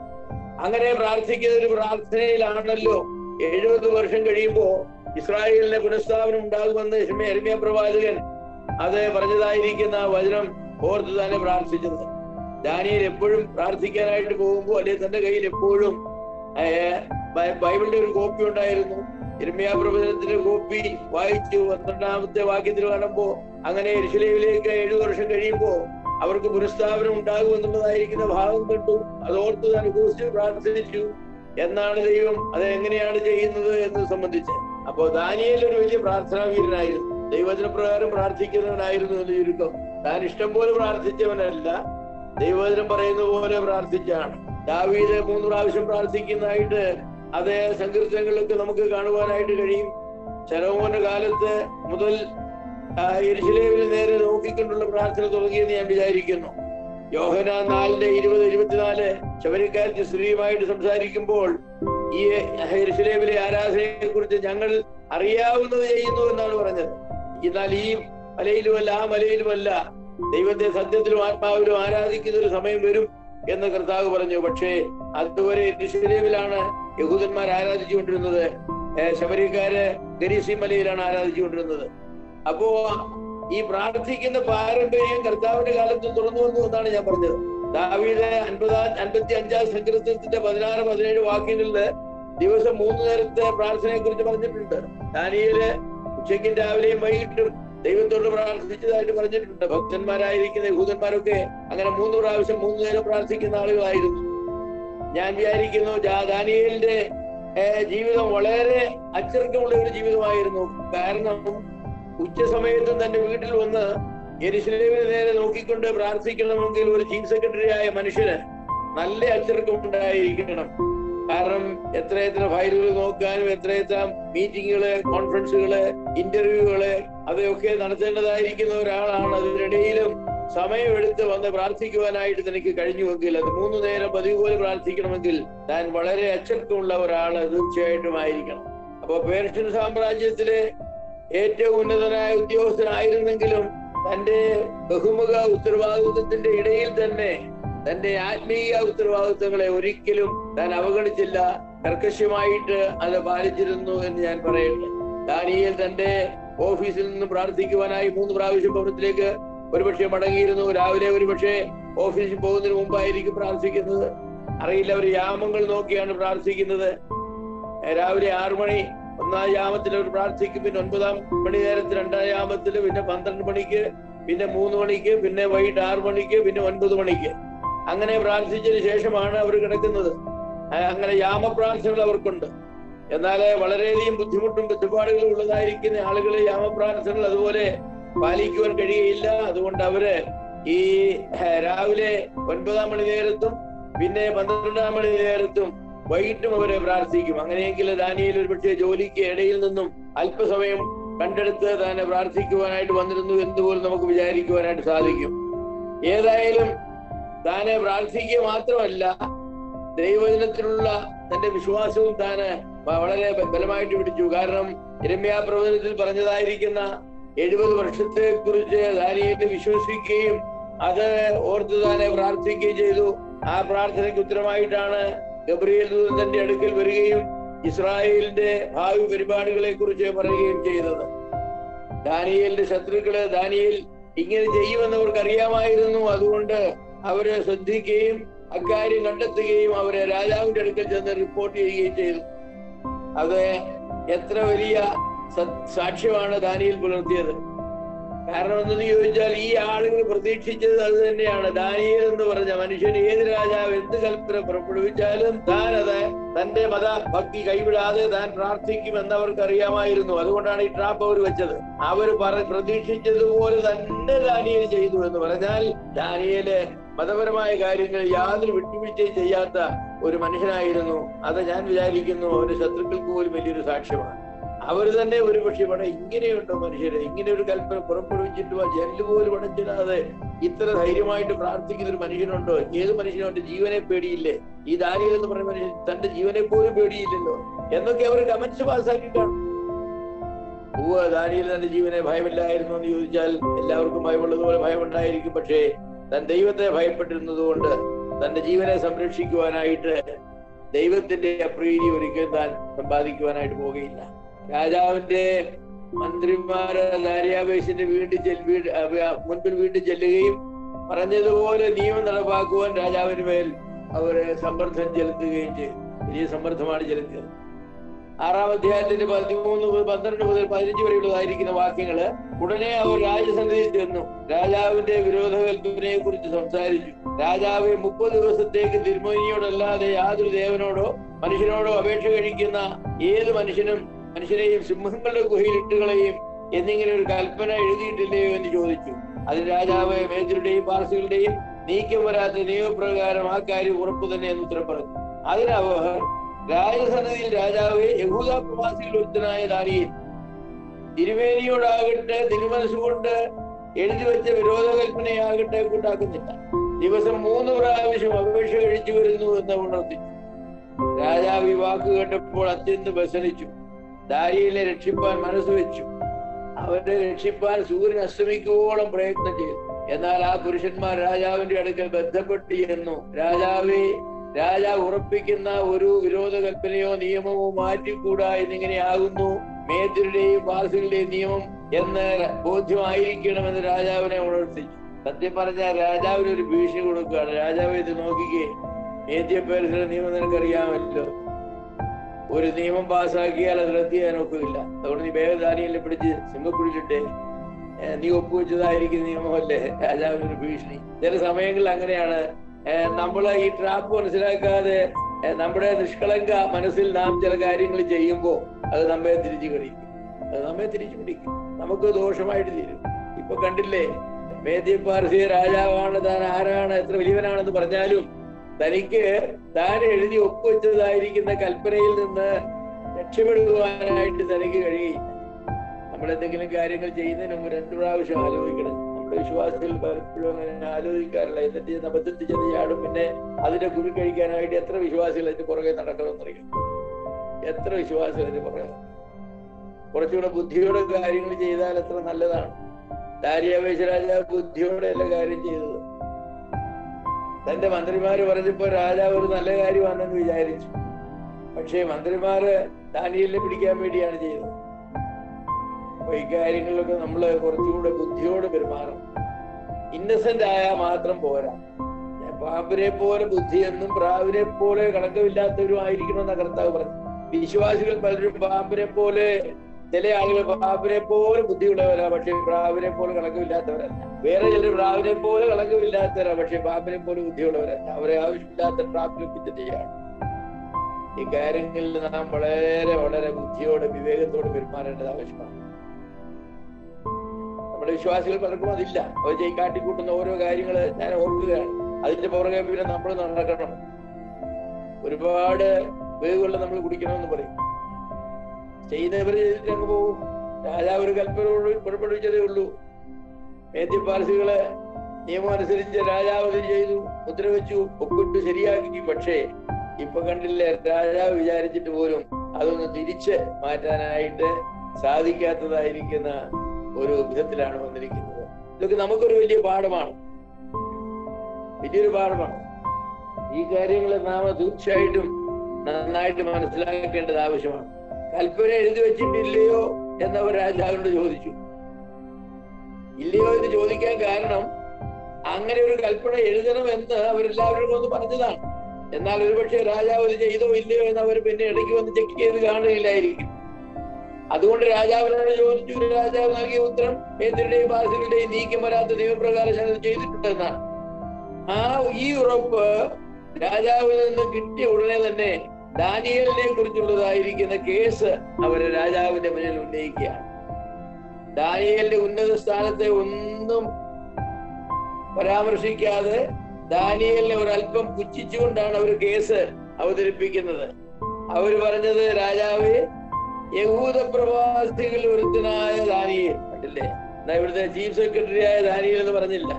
Speaker 1: അങ്ങനെ പ്രാർത്ഥിക്കുന്ന ഒരു പ്രാർത്ഥനയിലാണല്ലോ എഴുപത് വർഷം കഴിയുമ്പോ ഇസ്രായേലിന്റെ പുനഃസ്ഥാപനം ഉണ്ടാകുമെന്ന് എരമ്യ പ്രവാചകൻ അത് പറഞ്ഞതായിരിക്കുന്ന വചനം ഓർത്ത് തന്നെ പ്രാർത്ഥിച്ചത് ദാനിയേൽ എപ്പോഴും പ്രാർത്ഥിക്കാനായിട്ട് പോകുമ്പോൾ അല്ലെ തന്റെ കയ്യിൽ എപ്പോഴും ഏർ, ബൈ- ബൈബിളിന്റെ ഒരു കോപ്പി ഉണ്ടായിരുന്നു ഇരമ്യാ പ്രവചനത്തിന്റെ കോപ്പി വായിച്ചു പന്ത്രണ്ടാമത്തെ വാക്യത്തിൽ കാണുമ്പോ അങ്ങനെ എരിശിലേവിലേക്ക് ഏഴു വർഷം കഴിയുമ്പോ അവർക്ക് പുനഃസ്ഥാപനം ഉണ്ടാകുമെന്നുള്ളതായിരിക്കുന്ന ഭാഗം കണ്ടു അത് ഓർത്ത് താൻ ഉപയോഗിച്ച് പ്രാർത്ഥിച്ചു എന്നാണ് ദൈവം അത് എങ്ങനെയാണ് ചെയ്യുന്നത് എന്ന് സംബന്ധിച്ച് അപ്പോ ദാനിയേൽ ഒരു വലിയ പ്രാർത്ഥനാ വീരനായിരുന്നു ദൈവത്തിന് പ്രകാരം പ്രാർത്ഥിക്കുന്നവനായിരുന്നു എന്ന് ചുരുക്കം താൻ ഇഷ്ടം പോലെ പ്രാർത്ഥിച്ചവനല്ല ദൈവവചനം പറയുന്ന പോലെ പ്രാർത്ഥിച്ചാണ് ദാവീദ് മൂന്ന് പ്രാവശ്യം പ്രാർത്ഥിക്കുന്നതായിട്ട് അതേ സങ്കീർത്തനങ്ങളിലൊക്കെ നമുക്ക് കാണുവാനായിട്ട് കഴിയും ശലോമോന്റെ കാലത്ത് മുതൽ ആ, യെരൂശലേമിന് നേരെ നോക്കിക്കൊണ്ടുള്ള പ്രാർത്ഥന തുടങ്ങിയെന്ന് ഞാൻ വിചാരിക്കുന്നു യോഹന നാലിന്റെ ഇരുപത് ഇരുപത്തിനാല് ശബരിക്കാരത്തി സ്ത്രീയുമായിട്ട് സംസാരിക്കുമ്പോൾ ഈ യെരൂശലേമിലെ ആരാധനയെ കുറിച്ച് ഞങ്ങൾ അറിയാവുന്നത് ചെയ്യുന്നു എന്നാണ് പറഞ്ഞത് എന്നാൽ ഈ മലയിലുമല്ല ആ മലയിലുമല്ല ദൈവത്തെ സത്യത്തിലും ആത്മാവിലും ആരാധിക്കുന്ന ഒരു സമയം വരും എന്ന് കർത്താവ് പറഞ്ഞു പക്ഷേ അതുവരെ യെരൂശലേമിലാണ് യഹൂദന്മാർ ആരാധിച്ചുകൊണ്ടിരുന്നത് ഏർ ശബരിക്കാര് ഗരീസി മലയിലാണ് ആരാധിച്ചുകൊണ്ടിരുന്നത് അപ്പോ ഈ പ്രാർത്ഥിക്കുന്ന പാരമ്പര്യം കർത്താവിന്റെ കാലത്ത് തുറന്നു വന്നു എന്നാണ് ഞാൻ പറഞ്ഞത് ദാവീദ് അൻപതാം അൻപത്തി അഞ്ചാം സങ്കീർത്തനത്തിന്റെ പതിനാറ് പതിനേഴ് വാക്യങ്ങളില് ദിവസം മൂന്ന് നേരത്തെ പ്രാർത്ഥനയെ കുറിച്ച് പറഞ്ഞിട്ടുണ്ട് ദാനിയേല് ഉച്ചയ്ക്കും രാവിലെയും വൈകിട്ടും ദൈവത്തോട് പ്രാർത്ഥിച്ചതായിട്ട് പറഞ്ഞിട്ടുണ്ട് ഭക്തന്മാരായിരിക്കുന്ന യഹൂദന്മാരൊക്കെ അങ്ങനെ മൂന്ന് പ്രാവശ്യം മൂന്ന് നേരം പ്രാർത്ഥിക്കുന്ന ആളുകളായിരുന്നു ഞാൻ വിചാരിക്കുന്നു ജാ- ദാനിയേലിന്റെ ഏഹ്, ജീവിതം വളരെ അച്ചടക്കമുള്ള ഒരു ജീവിതമായിരുന്നു കാരണം ഉച്ച സമയത്തും തന്റെ വീട്ടിൽ വന്ന് എരിശിലേവിന് നേരെ നോക്കിക്കൊണ്ട് പ്രാർത്ഥിക്കണമെങ്കിൽ ഒരു ചീഫ് സെക്രട്ടറി ആയ മനുഷ്യന് നല്ല അച്ചടക്കം ഉണ്ടായിരിക്കണം കാരണം എത്ര എത്ര ഫയലുകൾ നോക്കാനും എത്ര എത്ര മീറ്റിങ്ങുകള് കോൺഫറൻസുകള് ഇന്റർവ്യൂകള് അതൊക്കെ നടത്തേണ്ടതായിരിക്കുന്ന ഒരാളാണ് അതിനിടയിലും സമയമെടുത്ത് വന്ന് പ്രാർത്ഥിക്കുവാനായിട്ട് തനിക്ക് കഴിഞ്ഞുവെങ്കിൽ അത് മൂന്ന് നേരം പതിവ് പോലെ പ്രാർത്ഥിക്കണമെങ്കിൽ താൻ വളരെ അച്ചടക്കമുള്ള ഒരാള് തീർച്ചയായിട്ടും ആയിരിക്കണം അപ്പൊ പേർഷ്യൻ സാമ്രാജ്യത്തിലെ ഏറ്റവും ഉന്നതനായ ഉദ്യോഗസ്ഥനായിരുന്നെങ്കിലും തന്റെ ബഹുമുഖ ഉത്തരവാദിത്വത്തിന്റെ ഇടയിൽ തന്നെ തന്റെ ആത്മീയ ഉത്തരവാദിത്വങ്ങളെ ഒരിക്കലും താൻ അവഗണിച്ചില്ല കർക്കശമായിട്ട് അത് പാലിച്ചിരുന്നു എന്ന് ഞാൻ പറയട്ടെ ദാനിയേൽ തന്റെ ഓഫീസിൽ നിന്ന് പ്രാർത്ഥിക്കുവാനായി മൂന്ന് പ്രാവശ്യം ഭവനത്തിലേക്ക് ഒരുപക്ഷെ മടങ്ങിയിരുന്നു രാവിലെ ഒരുപക്ഷെ ഓഫീസിൽ പോകുന്നതിന് മുമ്പായിരിക്കും പ്രാർത്ഥിക്കുന്നത് അറിയില്ല അവർ യാമങ്ങൾ നോക്കിയാണ് പ്രാർത്ഥിക്കുന്നത് രാവിലെ ആറു മണി ഒന്നാം യാമത്തിൽ അവർ പ്രാർത്ഥിക്കും പിന്നെ ഒൻപതാം മണി നേരത്ത് രണ്ടാം യാമത്തിൽ പിന്നെ പന്ത്രണ്ട് മണിക്ക് പിന്നെ മൂന്ന് മണിക്ക് പിന്നെ വൈകിട്ട് ആറ് മണിക്ക് പിന്നെ ഒൻപത് മണിക്ക് അങ്ങനെ പ്രാർത്ഥിച്ചതിന് ശേഷമാണ് അവർ കിടക്കുന്നത് ആ, അങ്ങനെ യാമപ്രാർത്ഥനകൾ അവർക്കുണ്ട് എന്നാൽ വളരെയധികം ബുദ്ധിമുട്ടും ബുദ്ധിപ്പാടുകളും ഉള്ളതായിരിക്കുന്ന ആളുകൾ യാമപ്രാർത്ഥനകൾ അതുപോലെ പാലിക്കുവാൻ കഴിയുകയില്ല അതുകൊണ്ട് അവര് ഈ ഏഹ്, രാവിലെ ഒൻപതാം മണി നേരത്തും പിന്നെ പന്ത്രണ്ടാം മണി നേരത്തും വൈകിട്ടും അവരെ പ്രാർത്ഥിക്കും അങ്ങനെയെങ്കിൽ ദാനിയിൽ ഒരുപക്ഷെ ജോലിക്ക് ഇടയിൽ നിന്നും അല്പസമയം കണ്ടെടുത്ത് തന്നെ പ്രാർത്ഥിക്കുവാനായിട്ട് വന്നിരുന്നു എന്ന് പോലും നമുക്ക് വിചാരിക്കുവാനായിട്ട് സാധിക്കും ഏതായാലും താനെ പ്രാർത്ഥിക്കുക മാത്രമല്ല ദൈവജനത്തിലുള്ള തന്റെ വിശ്വാസവും താന് വളരെ ബലമായിട്ട് പിടിച്ചു കാരണം രമ്യാ പ്രവചനത്തിൽ പറഞ്ഞതായിരിക്കുന്ന എഴുപത് വർഷത്തെ കുറിച്ച് ദാനിയേലിനെ വിശ്വസിക്കുകയും അത് ഓർത്ത് താനെ പ്രാർത്ഥിക്കുകയും ചെയ്തു ആ പ്രാർത്ഥനയ്ക്ക് ഉത്തരമായിട്ടാണ് ഗബ്രിയേൽ ദൂതൻ തന്റെ അടുക്കൽ വരികയും ഇസ്രായേലിന്റെ ഭാവി പരിപാടികളെ കുറിച്ച് പറയുകയും ചെയ്തത് ദാനിയേലിന്റെ ശത്രുക്കള് ദാനിയേൽ ഇങ്ങനെ ചെയ്യുമെന്ന് അവർക്ക് അറിയാമായിരുന്നു അതുകൊണ്ട് അവരെ ശ്രദ്ധിക്കുകയും അക്കാര്യം കണ്ടെത്തുകയും അവരെ രാജാവിന്റെ അടുക്കൽ ചെന്ന് റിപ്പോർട്ട് ചെയ്യുകയും ചെയ്തു അത് എത്ര വലിയ സത്- സാക്ഷ്യമാണ് ദാനിയിൽ പുലർത്തിയത് കാരണം എന്തെന്ന് ചോദിച്ചാൽ ഈ ആളുകൾ പ്രതീക്ഷിച്ചത് അത് തന്നെയാണ് ദാനിയേൽ എന്ന് പറഞ്ഞ മനുഷ്യൻ ഏത് രാജാവ് എന്ത് കൽപ്പന പുറപ്പെടുവിച്ചാലും താൻ അത് തന്റെ മത ഭക്തി കൈവിടാതെ താൻ പ്രാർത്ഥിക്കുമെന്ന് അവർക്ക് അറിയാമായിരുന്നു അതുകൊണ്ടാണ് ഈ ട്രാപ്പ് അവർ വെച്ചത് അവർ പറ പ്രതീക്ഷിച്ചതുപോലെ തന്നെ ദാനിയേൽ ചെയ്തു എന്ന് പറഞ്ഞാൽ ദാനിയേല് മതപരമായ കാര്യങ്ങൾ യാതൊരു വിട്ടുവീഴ്ചയും ചെയ്യാത്ത ഒരു മനുഷ്യനായിരുന്നു അത് ഞാൻ വിചാരിക്കുന്നു അവന്റെ ശത്രുക്കൾക്ക് പോലും വലിയൊരു സാക്ഷ്യമാണ് അവർ തന്നെ ഒരു പക്ഷേ ഇവിടെ ഇങ്ങനെയുണ്ടോ മനുഷ്യരെ ഇങ്ങനെ ഒരു കൽപ്പന പുറപ്പെടുവിച്ചിട്ട് ആ ജനല് പോലും അടച്ചിടാതെ ഇത്ര ധൈര്യമായിട്ട് പ്രാർത്ഥിക്കുന്ന ഒരു മനുഷ്യനുണ്ടോ ഏത് മനുഷ്യനും അവന്റെ ജീവനെ പേടിയില്ലേ ഈ ദാരിയിൽ എന്ന് പറയുന്ന മനുഷ്യൻ തന്റെ ജീവനെ പോലും പേടിയില്ലല്ലോ എന്നൊക്കെ അവർ കമന്റ്സ് പാസ്സാക്കി കാണും പൂവ ദാരിയിൽ തന്റെ ജീവനെ ഭയമില്ലായിരുന്നു എന്ന് ചോദിച്ചാൽ എല്ലാവർക്കും ഭയമുള്ളതുപോലെ ഭയമുണ്ടായിരിക്കും പക്ഷേ താൻ ദൈവത്തെ ഭയപ്പെട്ടിരുന്നത് കൊണ്ട് തന്റെ ജീവനെ സംരക്ഷിക്കുവാനായിട്ട് ദൈവത്തിന്റെ അപ്രീതി ഒരിക്കലും താൻ സമ്പാദിക്കുവാനായിട്ട് പോവുകയില്ല രാജാവിന്റെ മന്ത്രിമാര് ദാര്യാവേശിന്റെ വീട്ടിൽ ചെൽ- വീട് അവ- മുൻപിൽ വീട്ടിൽ ചെല്ലുകയും പറഞ്ഞതുപോലെ നിയമം നടപ്പാക്കുവാൻ രാജാവിന് മേൽ അവര് സമ്മർദ്ദം ചെലുത്തുകയും ചെയ്തു വലിയ സമ്മർദ്ദമാണ് ചെലുത്തിയത് ആറാം അധ്യായത്തിന്റെ പതിമൂന്ന് മുതൽ പന്ത്രണ്ട് മുതൽ പതിനഞ്ച് വരെയുള്ളതായിരിക്കുന്ന വാക്യങ്ങള് ഉടനെ അവർ രാജസന്നിധിയിൽ ചെന്നു രാജാവിന്റെ വിരോധ കൽപ്പനയെ കുറിച്ച് സംസാരിച്ചു രാജാവ് മുപ്പത് ദിവസത്തേക്ക് തിരുമോനിയോടല്ലാതെ യാതൊരു ദേവനോടോ മനുഷ്യനോടോ അപേക്ഷ കഴിക്കുന്ന ഏത് മനുഷ്യനും മനുഷ്യനെയും സിംഹങ്ങളുടെ ഗുഹയിൽ ഇട്ടുകളയും എന്നിങ്ങനെ ഒരു കൽപ്പന എഴുതിയിട്ടില്ലയോ എന്ന് ചോദിച്ചു അതിന് രാജാവ് മേജറുടെയും പാർസികളുടെയും നീക്കം വരാത്ത നിയമപ്രകാരം ആ കാര്യം ഉറപ്പു തന്നെ എന്ന് ഉത്തരം പറഞ്ഞു അതിനവർ രാജസന്നിധിയിൽ രാജാവ് യഹൂദ പ്രവാസികൾ ഒരുത്തനായ ദാനിയേൽ തിരുവേനിയോടാകട്ടെ തിരുമനസ്സുകൊണ്ട് എഴുതി വെച്ച വിരോധ കൽപ്പനയാകട്ടെ കൂട്ടാക്കുന്നില്ല ദിവസം മൂന്ന് പ്രാവശ്യം അപേക്ഷ കഴിച്ചു വരുന്നു എന്ന് ഉണർത്തിച്ചു രാജാവ് ഈ വാക്ക് കേട്ടപ്പോൾ അത്യന്തം വ്യസനിച്ചു ദാരിയിലെ രക്ഷിപ്പാൻ മനസ്സ് വെച്ചു അവരെ രക്ഷിപ്പാൻ സൂര്യൻ അസ്തമിക്കുവോളം പ്രയത്നം ചെയ്തു എന്നാൽ ആ പുരുഷന്മാർ രാജാവിന്റെ അടുക്കൽ ബന്ധപ്പെട്ട് എന്നു രാജാവെ രാജാവ് ഉറപ്പിക്കുന്ന ഒരു വിരോധ കൽപ്പനയോ നിയമമോ മാറ്റിക്കൂടാ എന്നിങ്ങനെയാകുന്നു മേത്തിരുടെയും പാർസികളുടെയും നിയമം എന്ന് ബോധ്യമായിരിക്കണമെന്ന് രാജാവിനെ ഉണർത്തിച്ചു സത്യം പറഞ്ഞാൽ രാജാവിന് ഒരു ഭീഷണി കൊടുക്കുകയാണ് രാജാവ് ഇത് നോക്കിക്കേ മേദ്യപേരസിന്റെ നിയമം നിനക്കറിയാമല്ലോ ഒരു നിയമം പാസ്സാക്കിയാൽ അത് റദ്ദ് ചെയ്യാൻ ഒക്കില്ല അതുകൊണ്ട് നീ വേഗദാനിയല്ലേ പിടിച്ച് സിംഹക്കുഴിച്ചിട്ടേ ഏഹ് നീ ഒപ്പുവെച്ചതായിരിക്കും നിയമമല്ലേ രാജാവിന് ഒരു ഭീഷണി ചില സമയങ്ങളിൽ അങ്ങനെയാണ് നമ്മൾ ഈ ട്രാപ്പ് മനസ്സിലാക്കാതെ ഏഹ് നമ്മുടെ നിഷ്കളങ്ക മനസ്സിൽ നാം ചില കാര്യങ്ങൾ ചെയ്യുമ്പോൾ അത് നമ്മെ തിരിച്ചു കടിക്കും അത് നമ്മെ തിരിച്ചു പിടിക്കും നമുക്ക് ദോഷമായിട്ട് തീരും ഇപ്പൊ കണ്ടില്ലേ മേദ്യപാർസിയ രാജാവാണ് താൻ ആരാണ് എത്ര വലിയവനാണെന്ന് പറഞ്ഞാലും തനിക്ക് താൻ എഴുതി ഒപ്പുവെച്ചതായിരിക്കുന്ന കൽപ്പനയിൽ നിന്ന് രക്ഷപ്പെടുവാനായിട്ട് തനിക്ക് കഴിയില്ല നമ്മൾ എന്തെങ്കിലും കാര്യങ്ങൾ ചെയ്യുന്നതിന് മുമ്പ് രണ്ടു പ്രാവശ്യം ആലോചിക്കണം നമ്മുടെ വിശ്വാസത്തിൽ പലപ്പോഴും അങ്ങനെ ആലോചിക്കാറില്ല എന്നിട്ട് ചെന്ന് അബദ്ധത്തിൽ ചെന്ന് ചാടും പിന്നെ അതിന്റെ കുരു കഴിക്കാനായിട്ട് എത്ര വിശ്വാസികൾ അതിന്റെ പുറകെ നടക്കണമെന്നറിയാം എത്ര വിശ്വാസികൾ അതിന്റെ പുറകെ കുറച്ചുകൂടെ ബുദ്ധിയോടെ കാര്യങ്ങൾ ചെയ്താൽ എത്ര നല്ലതാണ് ദാരിയാവേശ രാജാവ് ബുദ്ധിയോടെ എല്ലാ കാര്യം ചെയ്തത് തന്റെ മന്ത്രിമാര് പറഞ്ഞപ്പോ രാജാവ് ഒരു നല്ല കാര്യമാണെന്ന് വിചാരിച്ചു പക്ഷേ മന്ത്രിമാര് ദാനിയലിനെ പിടിക്കാൻ വേണ്ടിയാണ് ചെയ്തത് അപ്പൊ ഈ കാര്യങ്ങളിലൊക്കെ നമ്മൾ കുറച്ചുകൂടെ ബുദ്ധിയോട് പെരുമാറണം ഇന്നസെന്റ് ആയാൽ മാത്രം പോരാ പാമ്പിനെ പോലെ ബുദ്ധിയെന്നും പ്രാവിനെ പോലെ കണക്കമില്ലാത്തവരും ആയിരിക്കണമെന്ന കർത്താവ് പറഞ്ഞു വിശ്വാസികൾ പലരും പാമ്പിനെ പോലെ ചില ആളുകൾ പ്രാവിനെ പോലെ ബുദ്ധിയുള്ളവരാ പക്ഷെ പ്രാവിനെ പോലെ കളങ്കമില്ലാത്തവരല്ല വേറെ ചിലർ പ്രാവിനെ പോലെ കളങ്കമില്ലാത്തവരാ പക്ഷെ പാമ്പിനെ പോലെ ബുദ്ധിയുള്ളവരല്ല അവരെ ആവശ്യമില്ലാത്ത ട്രാപ്പിൽ പിറ്റത്തെയാണ് ഈ കാര്യങ്ങളിൽ നാം വളരെ വളരെ ബുദ്ധിയോടെ വിവേകത്തോടെ പെരുമാറേണ്ടത് ആവശ്യമാണ് നമ്മുടെ വിശ്വാസികൾ പലർക്കും അതില്ല അവർ ചെയ് കാട്ടിക്കൂട്ടുന്ന ഓരോ കാര്യങ്ങൾ ഞാൻ ഓർക്കുകയാണ് അതിന്റെ പുറകെ പിന്നെ നമ്മൾ നടക്കണം ഒരുപാട് വേഗമുള്ള നമ്മൾ കുടിക്കണമെന്ന് പറയും ചെയ്യുന്നവർ ചെയ്തിട്ട് അങ്ങ് പോകും രാജാവ് ഒരു കൽപ്പന പുറപ്പെടുവിച്ചതേ ഉള്ളൂ മേദ്യപാർസികള് നിയമം അനുസരിച്ച് രാജാവ് അത് ചെയ്തു മുദ്രവെച്ചു ഒപ്പിട്ട് ശരിയാക്കി പക്ഷേ ഇപ്പൊ കണ്ടില്ലേ രാജാവ് വിചാരിച്ചിട്ട് പോലും അതൊന്ന് തിരിച്ച് മാറ്റാനായിട്ട് സാധിക്കാത്തതായിരിക്കുന്ന ഒരു വിധത്തിലാണ് വന്നിരിക്കുന്നത് ഇതൊക്കെ നമുക്കൊരു വലിയ പാഠമാണ് വലിയൊരു പാഠമാണ് ഈ കാര്യങ്ങൾ നാം തീർച്ചയായിട്ടും നന്നായിട്ട് മനസ്സിലാക്കേണ്ടത് ആവശ്യമാണ് കൽപ്പന എഴുതി വെച്ചിട്ടില്ലയോ എന്നവർ രാജാവിനോട് ചോദിച്ചു ഇല്ലയോ എന്ന് ചോദിക്കാൻ കാരണം അങ്ങനെ ഒരു കൽപ്പന എഴുതണമെന്ന് അവരെല്ലാവരും ഒന്ന് പറഞ്ഞതാണ് എന്നാൽ ഒരുപക്ഷെ രാജാവ് ഇത് ചെയ്തോ ഇല്ലയോ എന്ന് അവർ പിന്നെ ഇടയ്ക്ക് വന്ന് ചെക്ക് ചെയ്ത് കാണുകയില്ലായിരിക്കും അതുകൊണ്ട് രാജാവിനോട് ചോദിച്ചു രാജാവ് നൽകിയ ഉത്തരം ഏതിരുടെയും വാസികളുടെയും നീക്കം വരാത്ത നിയമപ്രകാരം ഞാൻ ഇത് ചെയ്തിട്ടുണ്ടെന്നാണ് ആ ഈ ഉറപ്പ് രാജാവിൽ നിന്ന് കിട്ടിയ ഉടനെ തന്നെ ദാനിയലിനെ കുറിച്ചുള്ളതായിരിക്കുന്ന കേസ് അവര് രാജാവിന്റെ മുന്നിൽ ഉന്നയിക്കുകയാണ് ദാനിയലിന്റെ ഉന്നത സ്ഥാനത്തെ ഒന്നും പരാമർശിക്കാതെ ദാനിയലിനെ ഒരല്പം പുച്ഛിച്ചുകൊണ്ടാണ് അവർ കേസ് അവതരിപ്പിക്കുന്നത് അവർ പറഞ്ഞത് രാജാവ് യഹൂദ പ്രവാസികൾ ഒരുത്തനായ ദാനിയൽ കണ്ടില്ലേ എന്നാ ഇവിടുത്തെ ചീഫ് സെക്രട്ടറി ആയ ദാനിയൽ എന്ന് പറഞ്ഞില്ല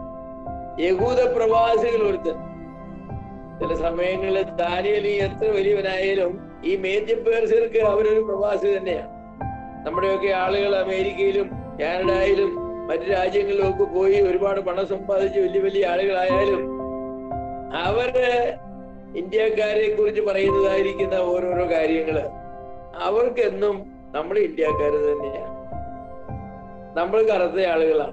Speaker 1: യഹൂദ പ്രവാസികൾ ഒരുത്തൻ ചില സമയങ്ങളിൽ ദാനിയലി എത്ര വലിയവനായാലും ഈ മേദ്യപേർസർക്ക് അവരൊരു പ്രവാസി തന്നെയാണ് നമ്മുടെയൊക്കെ ആളുകൾ അമേരിക്കയിലും കാനഡയിലും മറ്റു രാജ്യങ്ങളിലും ഒക്കെ പോയി ഒരുപാട് പണം സമ്പാദിച്ച് വലിയ വലിയ ആളുകളായാലും അവര് ഇന്ത്യക്കാരെ കുറിച്ച് പറയുന്നതായിരിക്കുന്ന ഓരോരോ കാര്യങ്ങള് അവർക്കെന്നും നമ്മൾ ഇന്ത്യക്കാര് തന്നെയാണ് നമ്മൾ കറുത്ത ആളുകളാണ്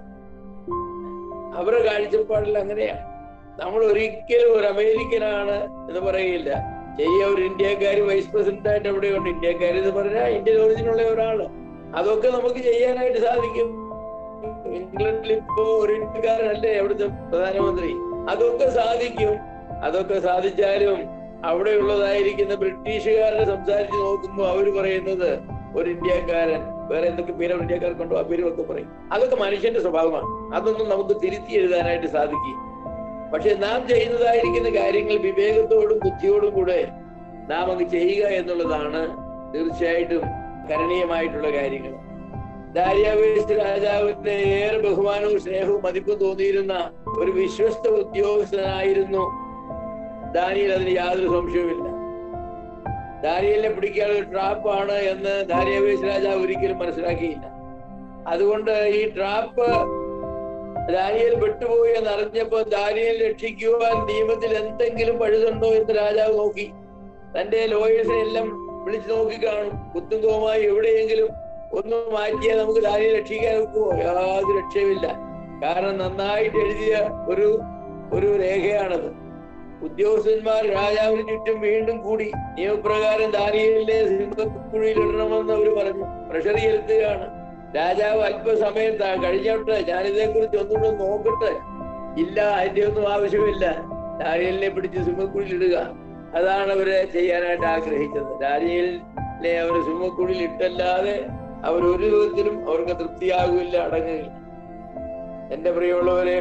Speaker 1: അവരുടെ കാഴ്ചപ്പാടിൽ അങ്ങനെയാണ് നമ്മൾ ഒരിക്കലും ഒരു അമേരിക്കനാണ് എന്ന് പറയില്ല ചെയ്യ ഒരു ഇന്ത്യക്കാര് വൈസ് പ്രസിഡന്റ് ആയിട്ട് എവിടെയുണ്ട് ഇന്ത്യക്കാര് എന്ന് പറഞ്ഞാൽ ഇന്ത്യൻ ഒറിജിനുള്ള ഒരാള് അതൊക്കെ നമുക്ക് ചെയ്യാനായിട്ട് സാധിക്കും ഇംഗ്ലണ്ടിൽ ഇപ്പോ ഒരു ഇന്ത്യക്കാരനല്ലേ അവിടുത്തെ പ്രധാനമന്ത്രി അതൊക്കെ സാധിക്കും അതൊക്കെ സാധിച്ചാലും അവിടെയുള്ളതായിരിക്കുന്ന ബ്രിട്ടീഷുകാരനെ സംസാരിച്ച് നോക്കുമ്പോൾ അവർ പറയുന്നത് ഒരു ഇന്ത്യക്കാരൻ വേറെ എന്തൊക്കെ പേര് ഇന്ത്യക്കാർക്കുണ്ടോ ആ പേരും ഒക്കെ പറയും അതൊക്കെ മനുഷ്യന്റെ സ്വഭാവമാണ് അതൊന്നും നമുക്ക് തിരുത്തി എഴുതാനായിട്ട് സാധിക്കും പക്ഷെ നാം ചെയ്യുന്നതായിരിക്കുന്ന കാര്യങ്ങൾ വിവേകത്തോടും ബുദ്ധിയോടും കൂടെ നാം അങ്ങ് ചെയ്യുക എന്നുള്ളതാണ് തീർച്ചയായിട്ടും കരണീയമായിട്ടുള്ള കാര്യങ്ങൾ ദാര്യാവേശ രാജാവിന്റെ ഏറെ ബഹുമാനവും സ്നേഹവും മതിപ്പും തോന്നിയിരുന്ന ഒരു വിശ്വസ്ത ഉദ്യോഗസ്ഥനായിരുന്നു ദാനിയൽ അതിന് യാതൊരു സംശയവുമില്ല ദാനിയലിനെ പിടിക്കാൻ ഒരു ട്രാപ്പാണ് എന്ന് ദാര്യാവേശ രാജാവ് ഒരിക്കലും മനസ്സിലാക്കിയില്ല അതുകൊണ്ട് ഈ ട്രാപ്പ് ദാനിയൽ പെട്ടുപോയി എന്ന് അറിഞ്ഞപ്പോ ദാനിയൽ രക്ഷിക്കുവാൻ നിയമത്തിൽ എന്തെങ്കിലും പഴുതുണ്ടോ എന്ന് രാജാവ് നോക്കി തന്റെ ലോയേഴ്സിനെ എല്ലാം വിളിച്ചു നോക്കി കാണും കുത്തും കോമായി എവിടെയെങ്കിലും ഒന്ന് മാറ്റിയാൽ നമുക്ക് ദാനിയെ രക്ഷിക്കാൻ ഒക്കുമോ യാതൊരു രക്ഷയുമില്ല കാരണം നന്നായിട്ട് എഴുതിയ ഒരു ഒരു രേഖയാണത് ഉദ്യോഗസ്ഥന്മാർ രാജാവിന് ചുറ്റും വീണ്ടും കൂടി നിയമപ്രകാരം ദാനിയലിനെ സിംഹക്കുഴിയിൽ ഇടണമെന്ന് അവർ പറഞ്ഞു പ്രഷർ ചെലുത്തുകയാണ് രാജാവ് അല്പസമയം കഴിഞ്ഞോട്ടെ ഞാനിതേ കുറിച്ച് ഒന്നുകൂടെ നോക്കട്ടെ ഇല്ല അതിന്റെ ഒന്നും ആവശ്യമില്ല ദാനിയലിനെ പിടിച്ച് സിംഹക്കുഴിയിൽ ഇടുക അതാണ് അവര് ചെയ്യാനായിട്ട് ആഗ്രഹിച്ചത് ദാനിയലിനെ അവർ സിംഹക്കുഴിയിൽ ഇട്ടല്ലാതെ അവർ ഒരു വിധത്തിലും അവർക്ക് തൃപ്തിയാകില്ല അടങ്ങുകയില്ല എന്റെ പ്രിയമുള്ളവരെ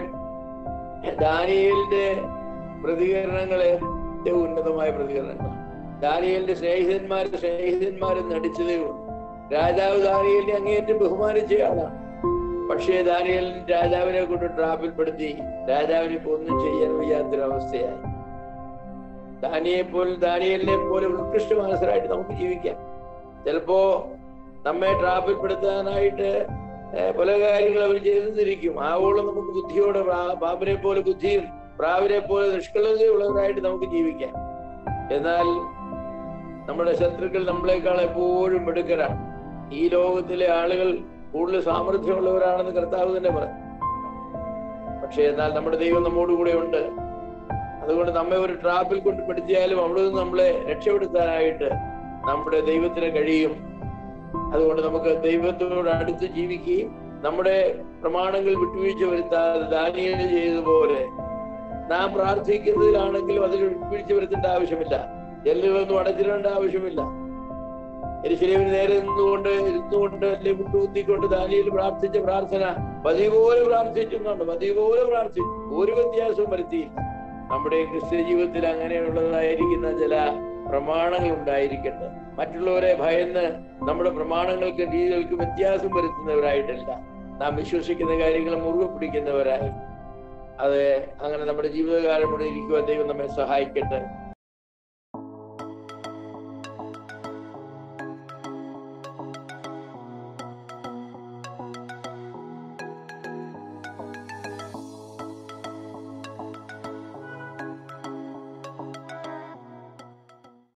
Speaker 1: ദാനിയലിന്റെ പ്രതികരണങ്ങളെ ഏറ്റവും ഉന്നതമായ പ്രതികരണങ്ങൾ ദാനിയലിന്റെ സ്നേഹിതന്മാരുടെ സ്നേഹിതന്മാരും നടിച്ചതേ ഉള്ളൂ രാജാവ് ദാനിയലിനെ അങ്ങേയറ്റം ബഹുമാനിച്ച ആളാണ് പക്ഷേ ദാനിയൽ രാജാവിനെ കൊണ്ട് ട്രാപ്പിൽപ്പെടുത്തി രാജാവിനെ ഇപ്പൊ ഒന്നും ചെയ്യാൻ വയ്യാത്തൊരവസ്ഥയായി ദാനിയെ പോലെ ദാനിയലിനെ പോലെ ഉത്കൃഷ്ട മനസ്സിലായിട്ട് നമുക്ക് ജീവിക്കാം ചിലപ്പോ നമ്മെ ട്രാപ്പിൽപ്പെടുത്താനായിട്ട് പല കാര്യങ്ങൾ അവർ ചെയ്തിരിക്കും ആവോളം നമുക്ക് ബുദ്ധിയോടെ പാമ്പിനെ പോലെ ബുദ്ധിയും പ്രാവിനെ പോലെ നിഷ്കളങ്കയുള്ളവരായിട്ട് നമുക്ക് ജീവിക്കാം എന്നാൽ നമ്മുടെ ശത്രുക്കൾ നമ്മളെക്കാൾ എപ്പോഴും മിടുക്കരാണ് ഈ ലോകത്തിലെ ആളുകൾ കൂടുതൽ സാമർഥ്യമുള്ളവരാണെന്ന് കർത്താവ് തന്നെ പറഞ്ഞു പക്ഷെ എന്നാൽ നമ്മുടെ ദൈവം നമ്മോടുകൂടെ ഉണ്ട് അതുകൊണ്ട് നമ്മെ ഒരു ട്രാപ്പിൽ കൊണ്ട് പിടിച്ചാലും അവിടെ നിന്ന് നമ്മളെ രക്ഷപ്പെടുത്താനായിട്ട് നമ്മുടെ ദൈവത്തിന് കഴിയും അതുകൊണ്ട് നമുക്ക് ദൈവത്തോട് അടുത്ത് ജീവിക്കുകയും നമ്മുടെ പ്രമാണങ്ങൾ വിട്ടുവീഴ്ച വരുത്താതെ ദാനിയൽ ചെയ്തതുപോലെ നാം പ്രാർത്ഥിക്കുന്നതിലാണെങ്കിലും അതിൽ വിട്ടുവീഴ്ച വരുത്തേണ്ട ആവശ്യമില്ല ജനലുകളൊന്നും അടച്ചിടേണ്ട ആവശ്യമില്ല എരിശിലേവിന് നേരെ നിന്നുകൊണ്ട് ഇരുന്നുകൊണ്ട് അല്ലെ മുട്ടുകുത്തിക്കൊണ്ട് ദാനിയിൽ പ്രാർത്ഥിച്ച പ്രാർത്ഥന പതിപോലെ പ്രാർത്ഥിക്കുന്നുണ്ട് പതിപോലെ പ്രാർത്ഥിച്ചു ഒരു വ്യത്യാസവും വരുത്തിയില്ല നമ്മുടെ ക്രിസ്ത്യ ജീവിതത്തിൽ അങ്ങനെയുള്ളതായിരിക്കുന്ന ചില പ്രമാണങ്ങൾ ഉണ്ടായിരിക്കട്ടെ മറ്റുള്ളവരെ ഭയന്ന് നമ്മുടെ പ്രമാണങ്ങൾക്ക് രീതികൾക്ക് വ്യത്യാസം വരുത്തുന്നവരായിട്ടല്ല നാം വിശ്വസിക്കുന്ന കാര്യങ്ങൾ മുറുകെ പിടിക്കുന്നവരായി അത് അങ്ങനെ നമ്മുടെ ജീവിതകാലം മുഴുവൻ ഇരിക്കുവാൻ ദൈവം നമ്മെ സഹായിക്കട്ടെ